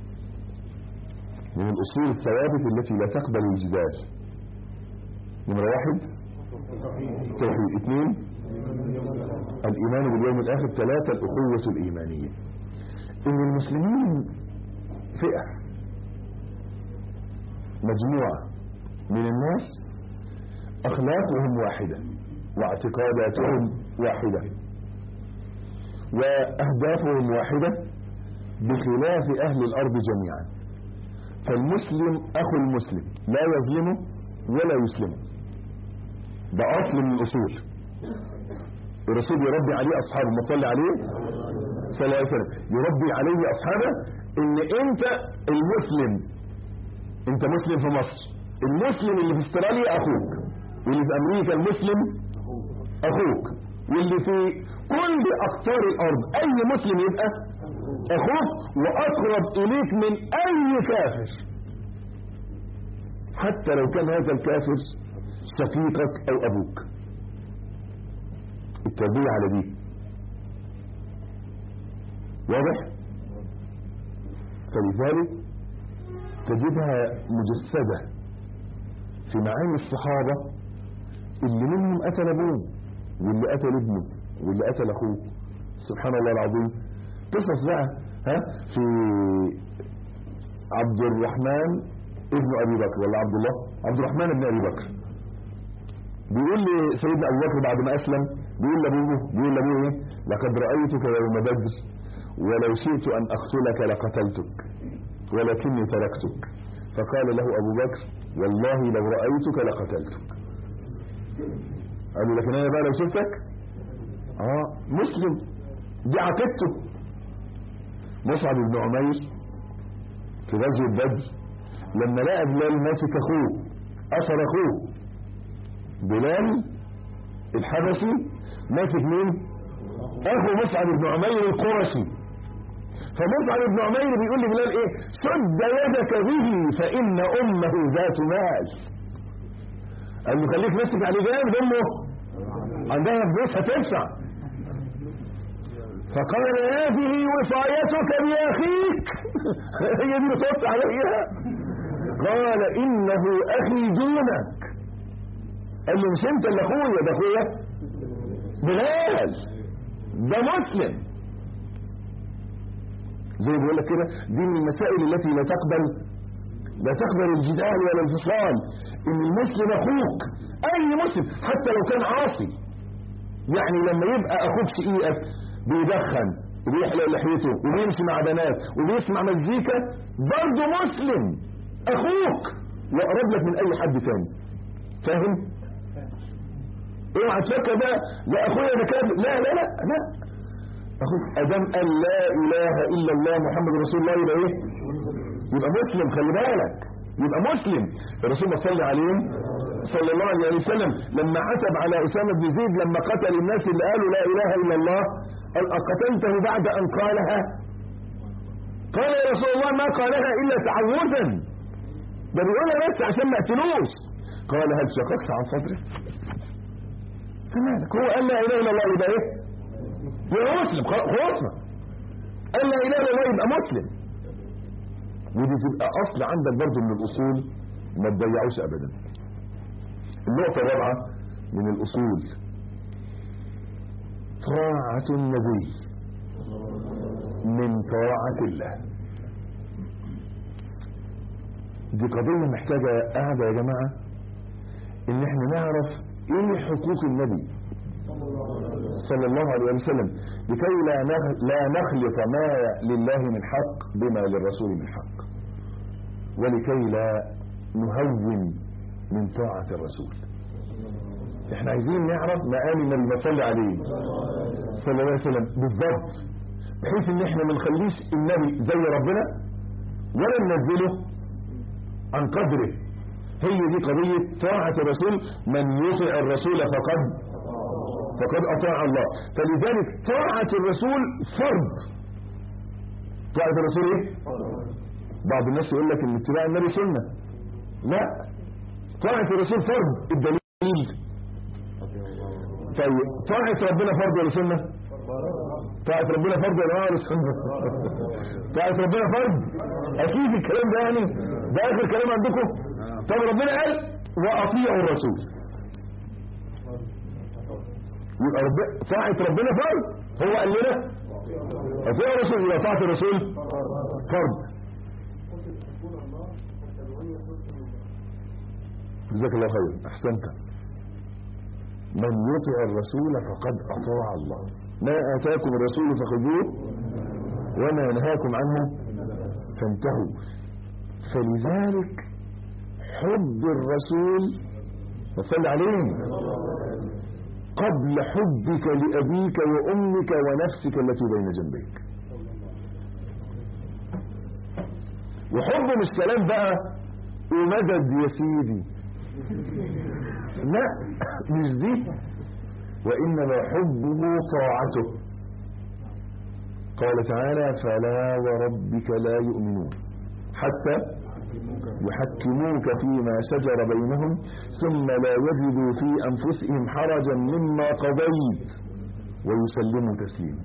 من الأصول الثوابت التي لا تقبل الجدال نمرة واحد توحيد اثنين الإيمان باليوم الآخر ثلاثة الأخوة الإيمانية إن المسلمين فئة مجموعة من الناس أخلاقهم واحدة واعتقاداتهم واحدة وأهدافهم واحدة بخلاف أهل الأرض جميعا فالمسلم أخو المسلم لا يظلمه ولا يسلمه ده أصل من الأصول الرسول يربي عليه أصحابه ما تصلي عليه صلى الله عليه وسلم يربي عليه أصحابه إن أنت المسلم أنت مسلم في مصر المسلم اللي في استراليا أخوك واللي في أمريكا المسلم أخوك واللي في كل أقطار الأرض أي مسلم يبقى أخوك وأقرب إليك من أي كافر حتى لو كان هذا الكافر شقيقك أو أبوك التربية على دي واضح فلذلك تجدها مجسدة في معاني الصحابة اللي منهم قتل ابوه واللي قتل ابنه واللي قتل اخوه سبحان الله العظيم قصص بقى ها في عبد الرحمن ابن ابي بكر ولا عبد الله عبد الرحمن ابن ابي بكر بيقول لي سيدنا ابو بكر بعد ما اسلم بيقول لابوه بيقول لابوه ايه لقد رايتك يوم بدر ولو شئت ان اقتلك لقتلتك ولكني تركتك فقال له ابو بكر والله لو رايتك لقتلتك قال له لكن انا بقى لو شفتك اه مسلم دي عقيدته مصعب بن عمير في غزوه بدر لما لقى بلال ماسك اخوه اثر اخوه بلال الحبشي ماسك مين اخو مصعب بن عمير القرشي فمصعب بن عمير بيقول لبلال ايه سد يدك به فان امه ذات مال قال له خليك ماسك عليه جامد امه عندها فلوس هتدفع فقال هذه وصايتك باخيك هي دي بتوصي عليها قال انه اخي دونك قال له مش انت اللي اخويا ده اخويا بلال ده مسلم زي بيقول لك كده دي من المسائل التي لا تقبل لا تقبل الجدال ولا الفصال ان المسلم اخوك اي مسلم حتى لو كان عاصي يعني لما يبقى اخوك شقيقك بيدخن وبيحلق لحيته وبيمشي مع بنات وبيسمع مزيكا برضه مسلم اخوك واقرب لك من اي حد تاني فاهم اوعى تفكر بقى لا اخويا ده كده لا لا لا لا اخوك ادم قال لا اله الا الله محمد رسول الله يبقى ايه يبقى مسلم خلي بالك يبقى مسلم الرسول صلى عليه صلى الله عليه وسلم لما عتب على اسامه بن زيد لما قتل الناس اللي قالوا لا اله الا الله قال اقتلته بعد ان قالها قال يا رسول الله ما قالها الا تعوذا ده بيقولها بس عشان ما اقتلوش قال هل شققت عن صدرك فمالك هو قال لا اله الا الله يبقى ايه يبقى مسلم خلصنا قال لا اله الا الله يبقى مسلم ودي تبقى اصل عندك برضه من الاصول ما تضيعوش ابدا النقطة الرابعة من الاصول طاعة النبي من طاعة الله دي قضية محتاجة قاعدة يا جماعة ان احنا نعرف ايه حقوق النبي صلى الله عليه وسلم لكي لا لا نخلط ما لله من حق بما للرسول من حق ولكي لا نهون من طاعة الرسول احنا عايزين نعرف مقام النبي صلى عليه صلى الله عليه وسلم بالضبط بحيث ان احنا ما نخليش النبي زي ربنا ولا ننزله عن قدره هي دي قضية طاعة الرسول من يطع الرسول فقد فقد أطاع الله فلذلك طاعة الرسول فرض طاعة الرسول ايه بعض الناس يقول لك ان اتباع النبي سنة لا طاعة الرسول فرض الدليل طيب طاعة ربنا فرض ولا سنة طاعة ربنا فرض ولا سنة طاعة ربنا فرض اكيد الكلام ده يعني ده اخر كلام عندكم طب ربنا قال واطيعوا الرسول يبقى رب... طاعة ربنا فرض هو قال لنا اطيعوا الرسول يبقى طاعة الرسول فرض جزاك الله خير احسنت من يطع الرسول فقد اطاع الله ما اتاكم الرسول فخذوه وما نهاكم عنه فانتهوا فلذلك حب الرسول وصل عليه قبل حبك لأبيك وأمك ونفسك التي بين جنبيك وحب السلام بقى ومدد يا سيدي لا مش دي وإنما حبه طاعته قال تعالى فلا وربك لا يؤمنون حتى يحكموك فيما شجر بينهم ثم لا يجدوا في أنفسهم حرجا مما قضيت ويسلموا تسليما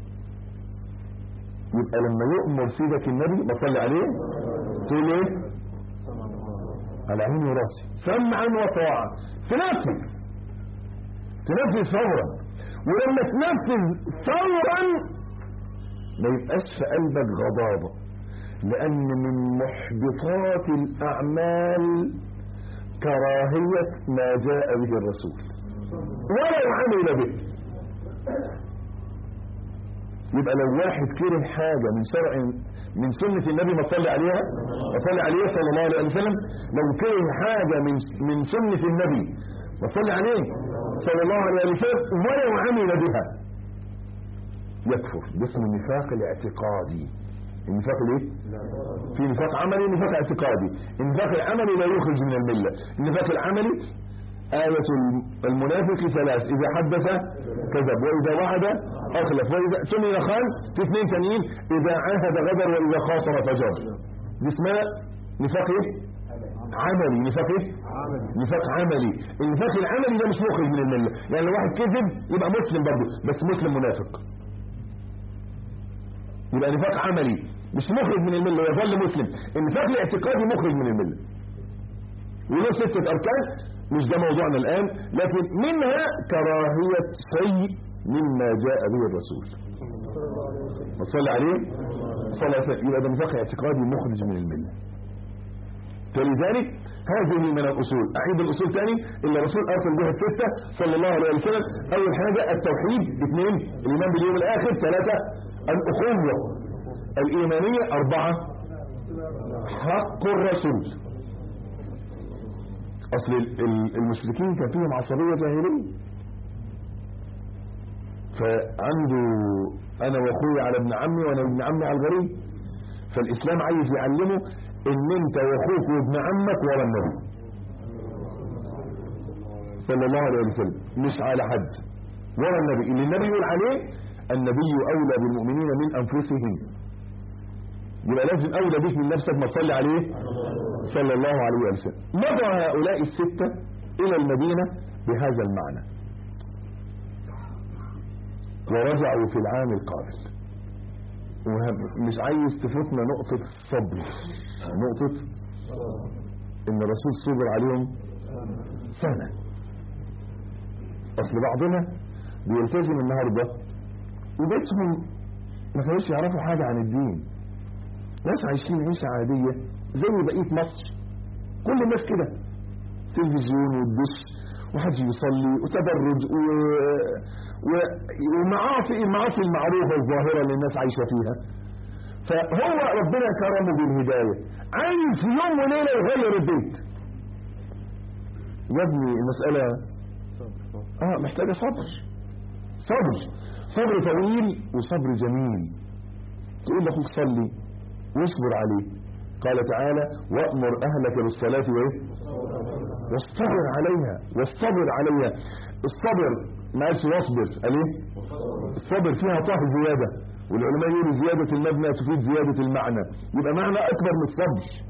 يبقى لما يؤمر سيدك النبي بصلي عليه تقول ايه على عيني وراسي سمعا وطاعة تنفذ تنفذ فورا ولما تنفذ فورا ما يبقاش في قلبك غضاضة لأن من محبطات الأعمال كراهية ما جاء به الرسول ولو عمل به يبقى لو واحد كره حاجة من شرع من سنة النبي ما صلي عليها وصلي عليه صلى الله عليه وسلم لو كره حاجة من من سنة النبي ما صلي عليه صلى الله عليه وسلم ولو عمل بها يكفر باسم النفاق الاعتقادي النفاق الايه في نفاق عملي ونفاق اعتقادي النفاق العملي لا يخرج من الملة النفاق العملي آية المنافق ثلاث إذا حدث كذب وإذا وعد أخلف وإذا سمي خان في اثنين ثانيين إذا عاهد غدر وإذا خاصم فجر دي اسمها نفاق ايه عملي نفاق ايه نفاق عملي النفاق العملي ده مش مخرج من الملة يعني لو واحد كذب يبقى مسلم برضه بس مسلم منافق يبقى نفاق عملي مش مخرج من الملة يظل مسلم النفاق الاعتقادي مخرج من الملة وله ستة أركان مش ده موضوعنا الآن لكن منها كراهية شيء مما جاء به الرسول وصلى عليه صلى الله عليه وسلم يبقى ده نفاق اعتقادي مخرج من الملة فلذلك هذه من الأصول أعيد الأصول ثاني اللي الرسول أرسل بها الستة صلى الله عليه وسلم أول حاجة التوحيد اثنين الإيمان باليوم الآخر ثلاثة الأخوة الإيمانية أربعة حق الرسول أصل المشركين كان فيهم عصبية جاهلية فعنده أنا وأخوي على ابن عمي وأنا ابن عمي على الغريب فالإسلام عايز يعلمه إن أنت وأخوك وابن عمك ورا النبي صلى الله عليه وسلم مش على حد ورا النبي اللي النبي يقول عليه النبي أولى بالمؤمنين من أنفسهم يبقى لازم أولى بيك من نفسك ما تصلي عليه صلى الله عليه وسلم مضى هؤلاء الستة إلى المدينة بهذا المعنى ورجعوا في العام القابل ومش عايز تفوتنا نقطة الصبر نقطة ان الرسول صبر عليهم سنة اصل بعضنا بيلتزم النهاردة وبيتهم ما كانوش يعرفوا حاجة عن الدين ناس عايشين عيشة عادية زي بقية مصر كل الناس كده تلفزيون والدش وحد يصلي وتبرج و... و... ومعاصي المعاصي المعروفة الظاهرة اللي الناس عايشة فيها فهو ربنا كرمه بالهداية عايز في يوم وليلة يغير البيت يا ابني المسألة اه محتاجة صبر صبر صبر طويل وصبر جميل تقول لاخوك صلي واصبر عليه قال تعالى وأمر أهلك بالصلاة وإيه واصطبر عليها واصطبر عليها الصبر ما قالش واصبر قال ايه الصبر فيها طه زيادة والعلماء يقولوا زيادة المبنى تفيد زيادة المعنى يبقى معنى أكبر من الصبر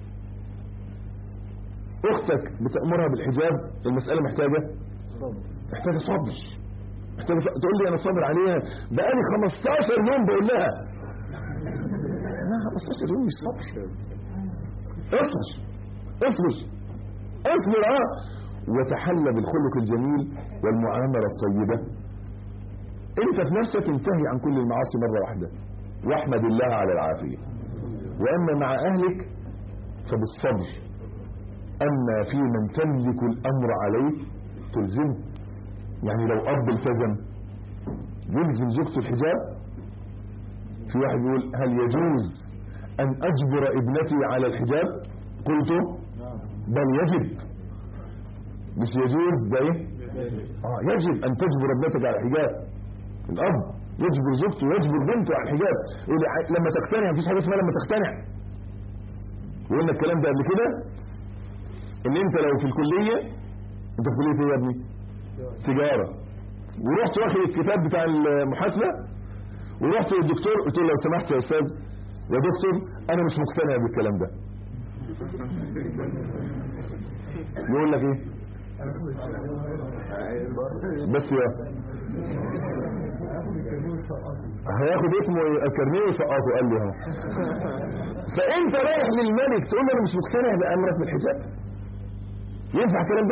أختك بتأمرها بالحجاب المسألة محتاجة محتاجة صبر محتاجة صبر. تقول لي أنا صابر عليها بقالي 15 يوم بقول لها لا 15 يوم مش صبر اصبر اصبر اصبر اه وتحلى بالخلق الجميل والمعاملة الطيبة انت في نفسك انتهي عن كل المعاصي مرة واحدة واحمد الله على العافية واما مع اهلك فبالصبر اما في من تملك الامر عليه تلزمه يعني لو اب التزم يلزم زوجته الحجاب في واحد يقول هل يجوز ان اجبر ابنتي على الحجاب قلت بل يجب مش يجوز ده ايه اه يجب ان تجبر ابنتك على الحجاب الاب يجبر زوجته يجبر بنته على الحجاب يقول لما تقتنع مفيش حاجه اسمها لما تقتنع وقلنا الكلام ده قبل كده ان انت لو في الكليه انت في كليه ايه يا ابني تجاره ورحت واخد الكتاب بتاع المحاسبه ورحت للدكتور قلت له لو سمحت يا استاذ يا دكتور انا مش مقتنع بالكلام ده يقول لك ايه بس يا هياخد اسمه الكرنيه ويسقطه قال لي اهو فانت رايح للملك تقول له انا مش مقتنع بامرك بالحجاب ينفع الكلام ده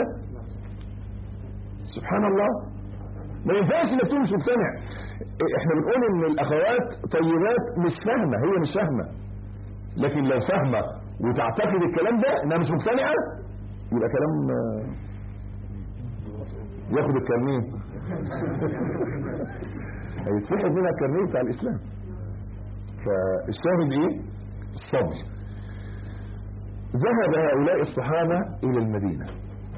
سبحان الله ما ينفعش انك تكون مش مقتنع احنا بنقول ان الاخوات طيبات مش فاهمه هي مش فاهمه لكن لو فاهمه وتعتقد الكلام ده انها مش مقتنعه يبقى كلام ياخد الكرنيه هيتسحب منها الكرنيه بتاع الاسلام فالشاهد ايه الصبر ذهب هؤلاء الصحابة الى المدينة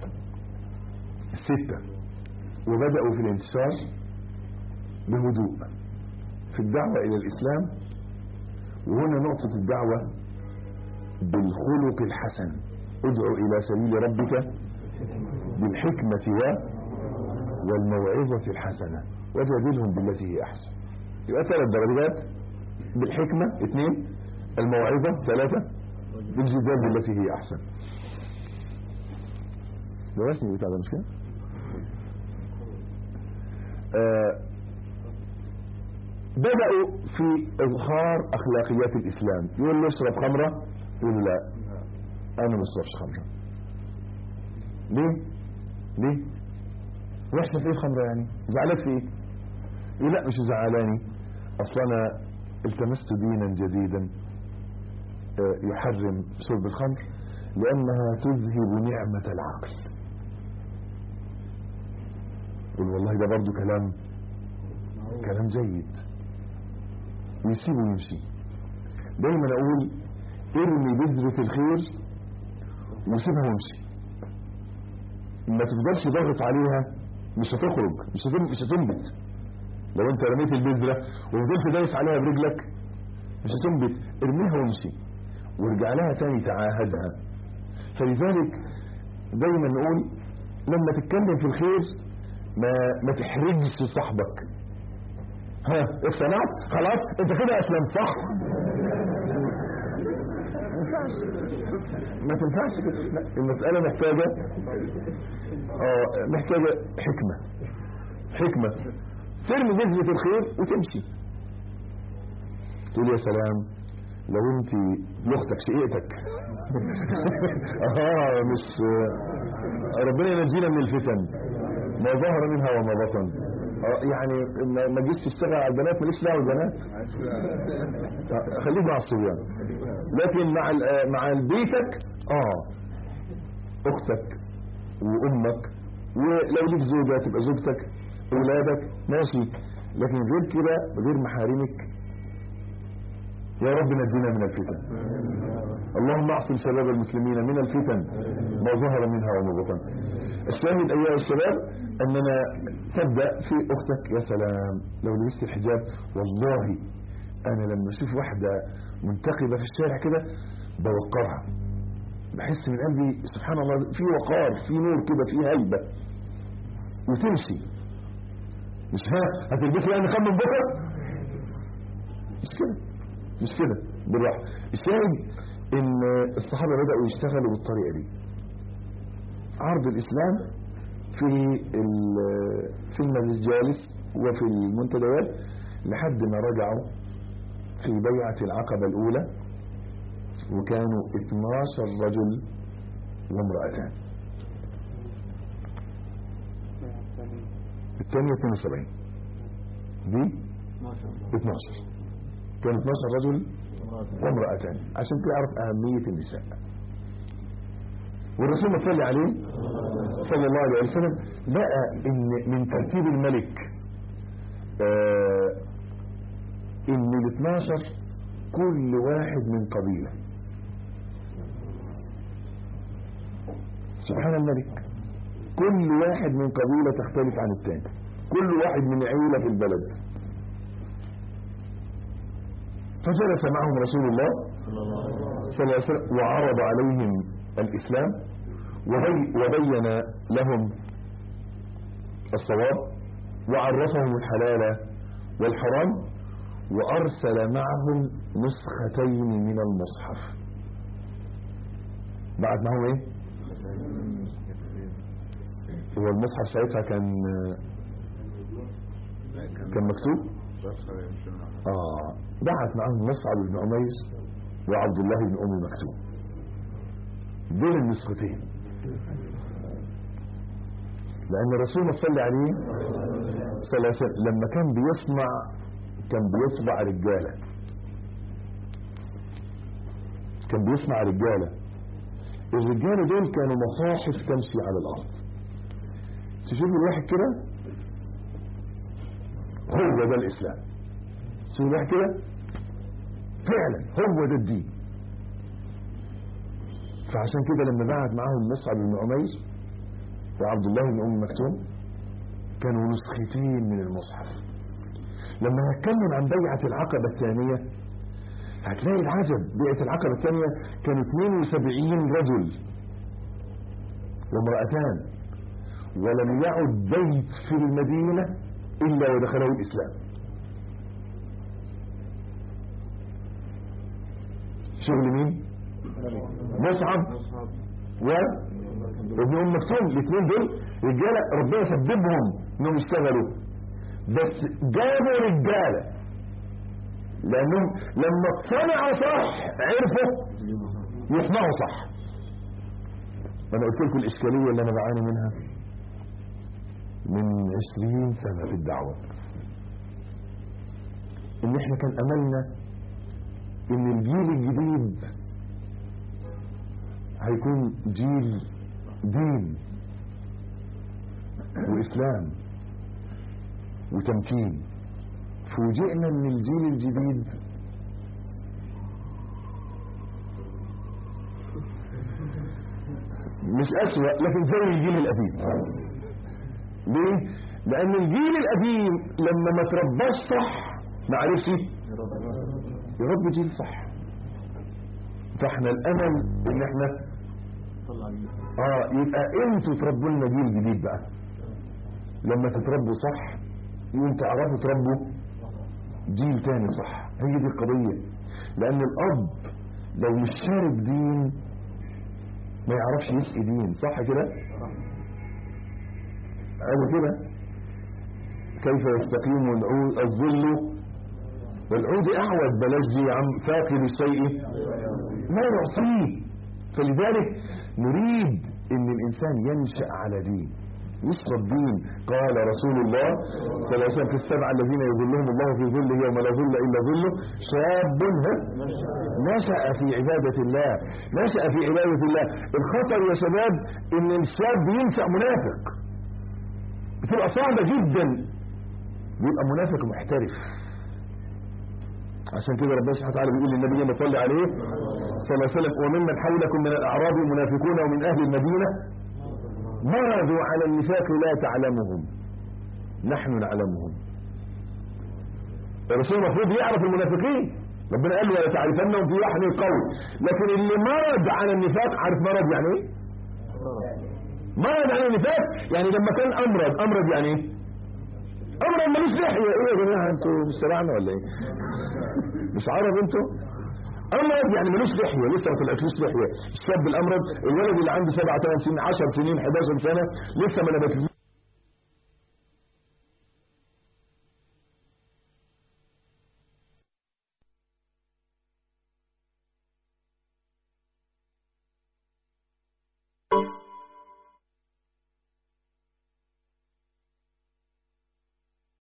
الستة وبدأوا في الانتشار بهدوء في الدعوة الى الاسلام وهنا نقطة الدعوة بالخلق الحسن ادعو الى سبيل ربك بالحكمة و والموعظة الحسنة وجادلهم بالتي هي احسن يبقى ثلاث درجات بالحكمة اثنين الموعظة ثلاثة بالجدال بالتي هي احسن ده رسمي بتاع ده مش كده آه بدأوا في إظهار أخلاقيات الإسلام يقول له اشرب خمرة يقول له لا أنا ما اشربش خمرة ليه ليه وحشة في ايه الخمرة يعني زعلت في ايه يقول لا مش زعلاني اصلا انا التمست دينا جديدا يحرم شرب الخمر لانها تذهب نعمة العقل يقول والله ده برضو كلام كلام جيد ويسيبه يمشي دايما اقول ارمي بذرة الخير وسيبها وامشي ما تفضلش ضاغط عليها مش هتخرج مش هتنبت مش هتنبت لو انت رميت البذرة وفضلت دايس عليها برجلك مش هتنبت ارميها وامشي وارجع لها تاني تعاهدها فلذلك دايما نقول لما تتكلم في الخير ما ما تحرجش صاحبك ها اقتنعت خلاص انت كده اسلمت صح ما تنفعش كده لا المسألة محتاجة اه محتاجة حكمة حكمة ترمي بذرة الخير وتمشي تقول يا سلام لو انت لاختك شقيقتك اه مش ربنا ينجينا من الفتن ما ظهر منها وما بطن آه يعني ما ما تجيش تشتغل على البنات ماليش دعوه بالبنات آه، خليك مع الصبيان لكن مع ال- آه، مع بيتك اه اختك وامك ولو ليك زوجه تبقى زوجتك اولادك ماشي لكن غير كده غير محارمك يا رب نجينا من الفتن اللهم اعصم شباب المسلمين من الفتن ما ظهر منها وما بطن الشاهد ايها الشباب اننا تبدا في اختك يا سلام لو لبست الحجاب والله انا لما اشوف واحده منتقبه في الشارع كده بوقرها بحس من قلبي سبحان الله في وقار في نور كده في هيبه وتمشي مش ها هتلبسي يعني خم من بكره مش كده مش كده بالراحه الشاهد ان الصحابه بداوا يشتغلوا بالطريقه دي عرض الاسلام في ال- في المجالس وفي المنتديات لحد ما رجعوا في بيعه العقبه الاولى وكانوا 12 رجل وامرأتان الثانية 72 دي 12 كان 12 رجل وامرأتان عشان تعرف أهمية النساء والرسول صلى عليه صلى الله عليه وسلم لقى ان من ترتيب الملك آه ان ال 12 كل واحد من قبيله سبحان الملك كل واحد من قبيلة تختلف عن الثاني كل واحد من عيلة في البلد فجلس معهم رسول الله صلى الله عليه وسلم وعرض عليهم الإسلام وبي- وبين لهم الصواب وعرفهم الحلال والحرام وأرسل معهم نسختين من المصحف بعد معهم ايه هو المصحف ساعتها كان كان مكتوب اه بعت معهم مصعب بن عمير وعبد الله بن ام مكتوم دول النسختين لان الرسول ما صلى عليه صلى الله عليه وسلم لما كان بيصنع كان بيطبع رجاله كان بيصنع رجاله الرجاله دول كانوا مصاحف تمشي على الارض تشوف الواحد كده هو ده الاسلام تشوف الواحد كده فعلا هو ده الدين فعشان كده لما بعت معاهم مصعب بن عمير وعبد الله بن ام مكتوم كانوا نسختين من المصحف لما نتكلم عن بيعة العقبة الثانية هتلاقي العجب بيعة العقبة الثانية كانوا 72 رجل وامرأتان ولم يعد بيت في المدينة إلا ودخله الإسلام شغل مين مصعب و ابن ام مكتوم الاثنين دول رجاله ربنا سببهم انهم يشتغلوا بس جابوا رجاله لانهم لما اقتنعوا صح عرفوا يصنعوا صح انا قلت لكم الاشكاليه اللي انا بعاني منها من عشرين سنه في الدعوه ان احنا كان املنا ان الجيل الجديد هيكون جيل دين واسلام وتمكين فوجئنا ان الجيل الجديد مش اسوأ لكن زي الجيل القديم ليه لان الجيل القديم لما ما ترباش صح ما عرفش يربي جيل صح فاحنا الامل ان احنا اه يبقى انتوا تربوا لنا جيل جديد بقى لما تتربوا صح يقوم تعرفوا تربوا جيل تاني صح هي دي القضية لان الاب لو مش شارب دين ما يعرفش يسقي دين صح كده قالوا كده كيف يستقيم العود الظل والعود اعود بلاش دي يا عم فاقد الشيء لا يعطيه فلذلك نريد ان الانسان ينشأ على دين يشرب دين قال رسول الله صلى الله عليه وسلم في السبعة الذين يظلهم الله في ظله يوم لا ظل إلا ظله شاب ها؟ نشأ في عبادة الله نشأ في عبادة الله الخطر يا شباب ان الشاب ينشأ منافق بتبقى صعبة جدا بيبقى منافق محترف عشان كده ربنا سبحانه وتعالى بيقول للنبي لما صلى عليه صلى الله عليه وسلم وممن حولكم من الاعراب منافقون ومن اهل المدينه مرضوا على النفاق لا تعلمهم نحن نعلمهم الرسول المفروض يعرف المنافقين ربنا قال له ولا تعرفنهم في لحن القول لكن اللي مرض على النفاق عارف مرض يعني ايه مرض على النفاق يعني لما كان امرض امرض يعني ايه امرض ملوش لحيه ايه يا جماعه انتوا مش سمعنا ولا ايه مش عرب انتوا امرض يعني ملوش لحيه لسه ما طلعتلوش لحيه الشاب الامرض الولد اللي عنده 7 8 سنين 10 سنين 11 سنه لسه ما نبتلوش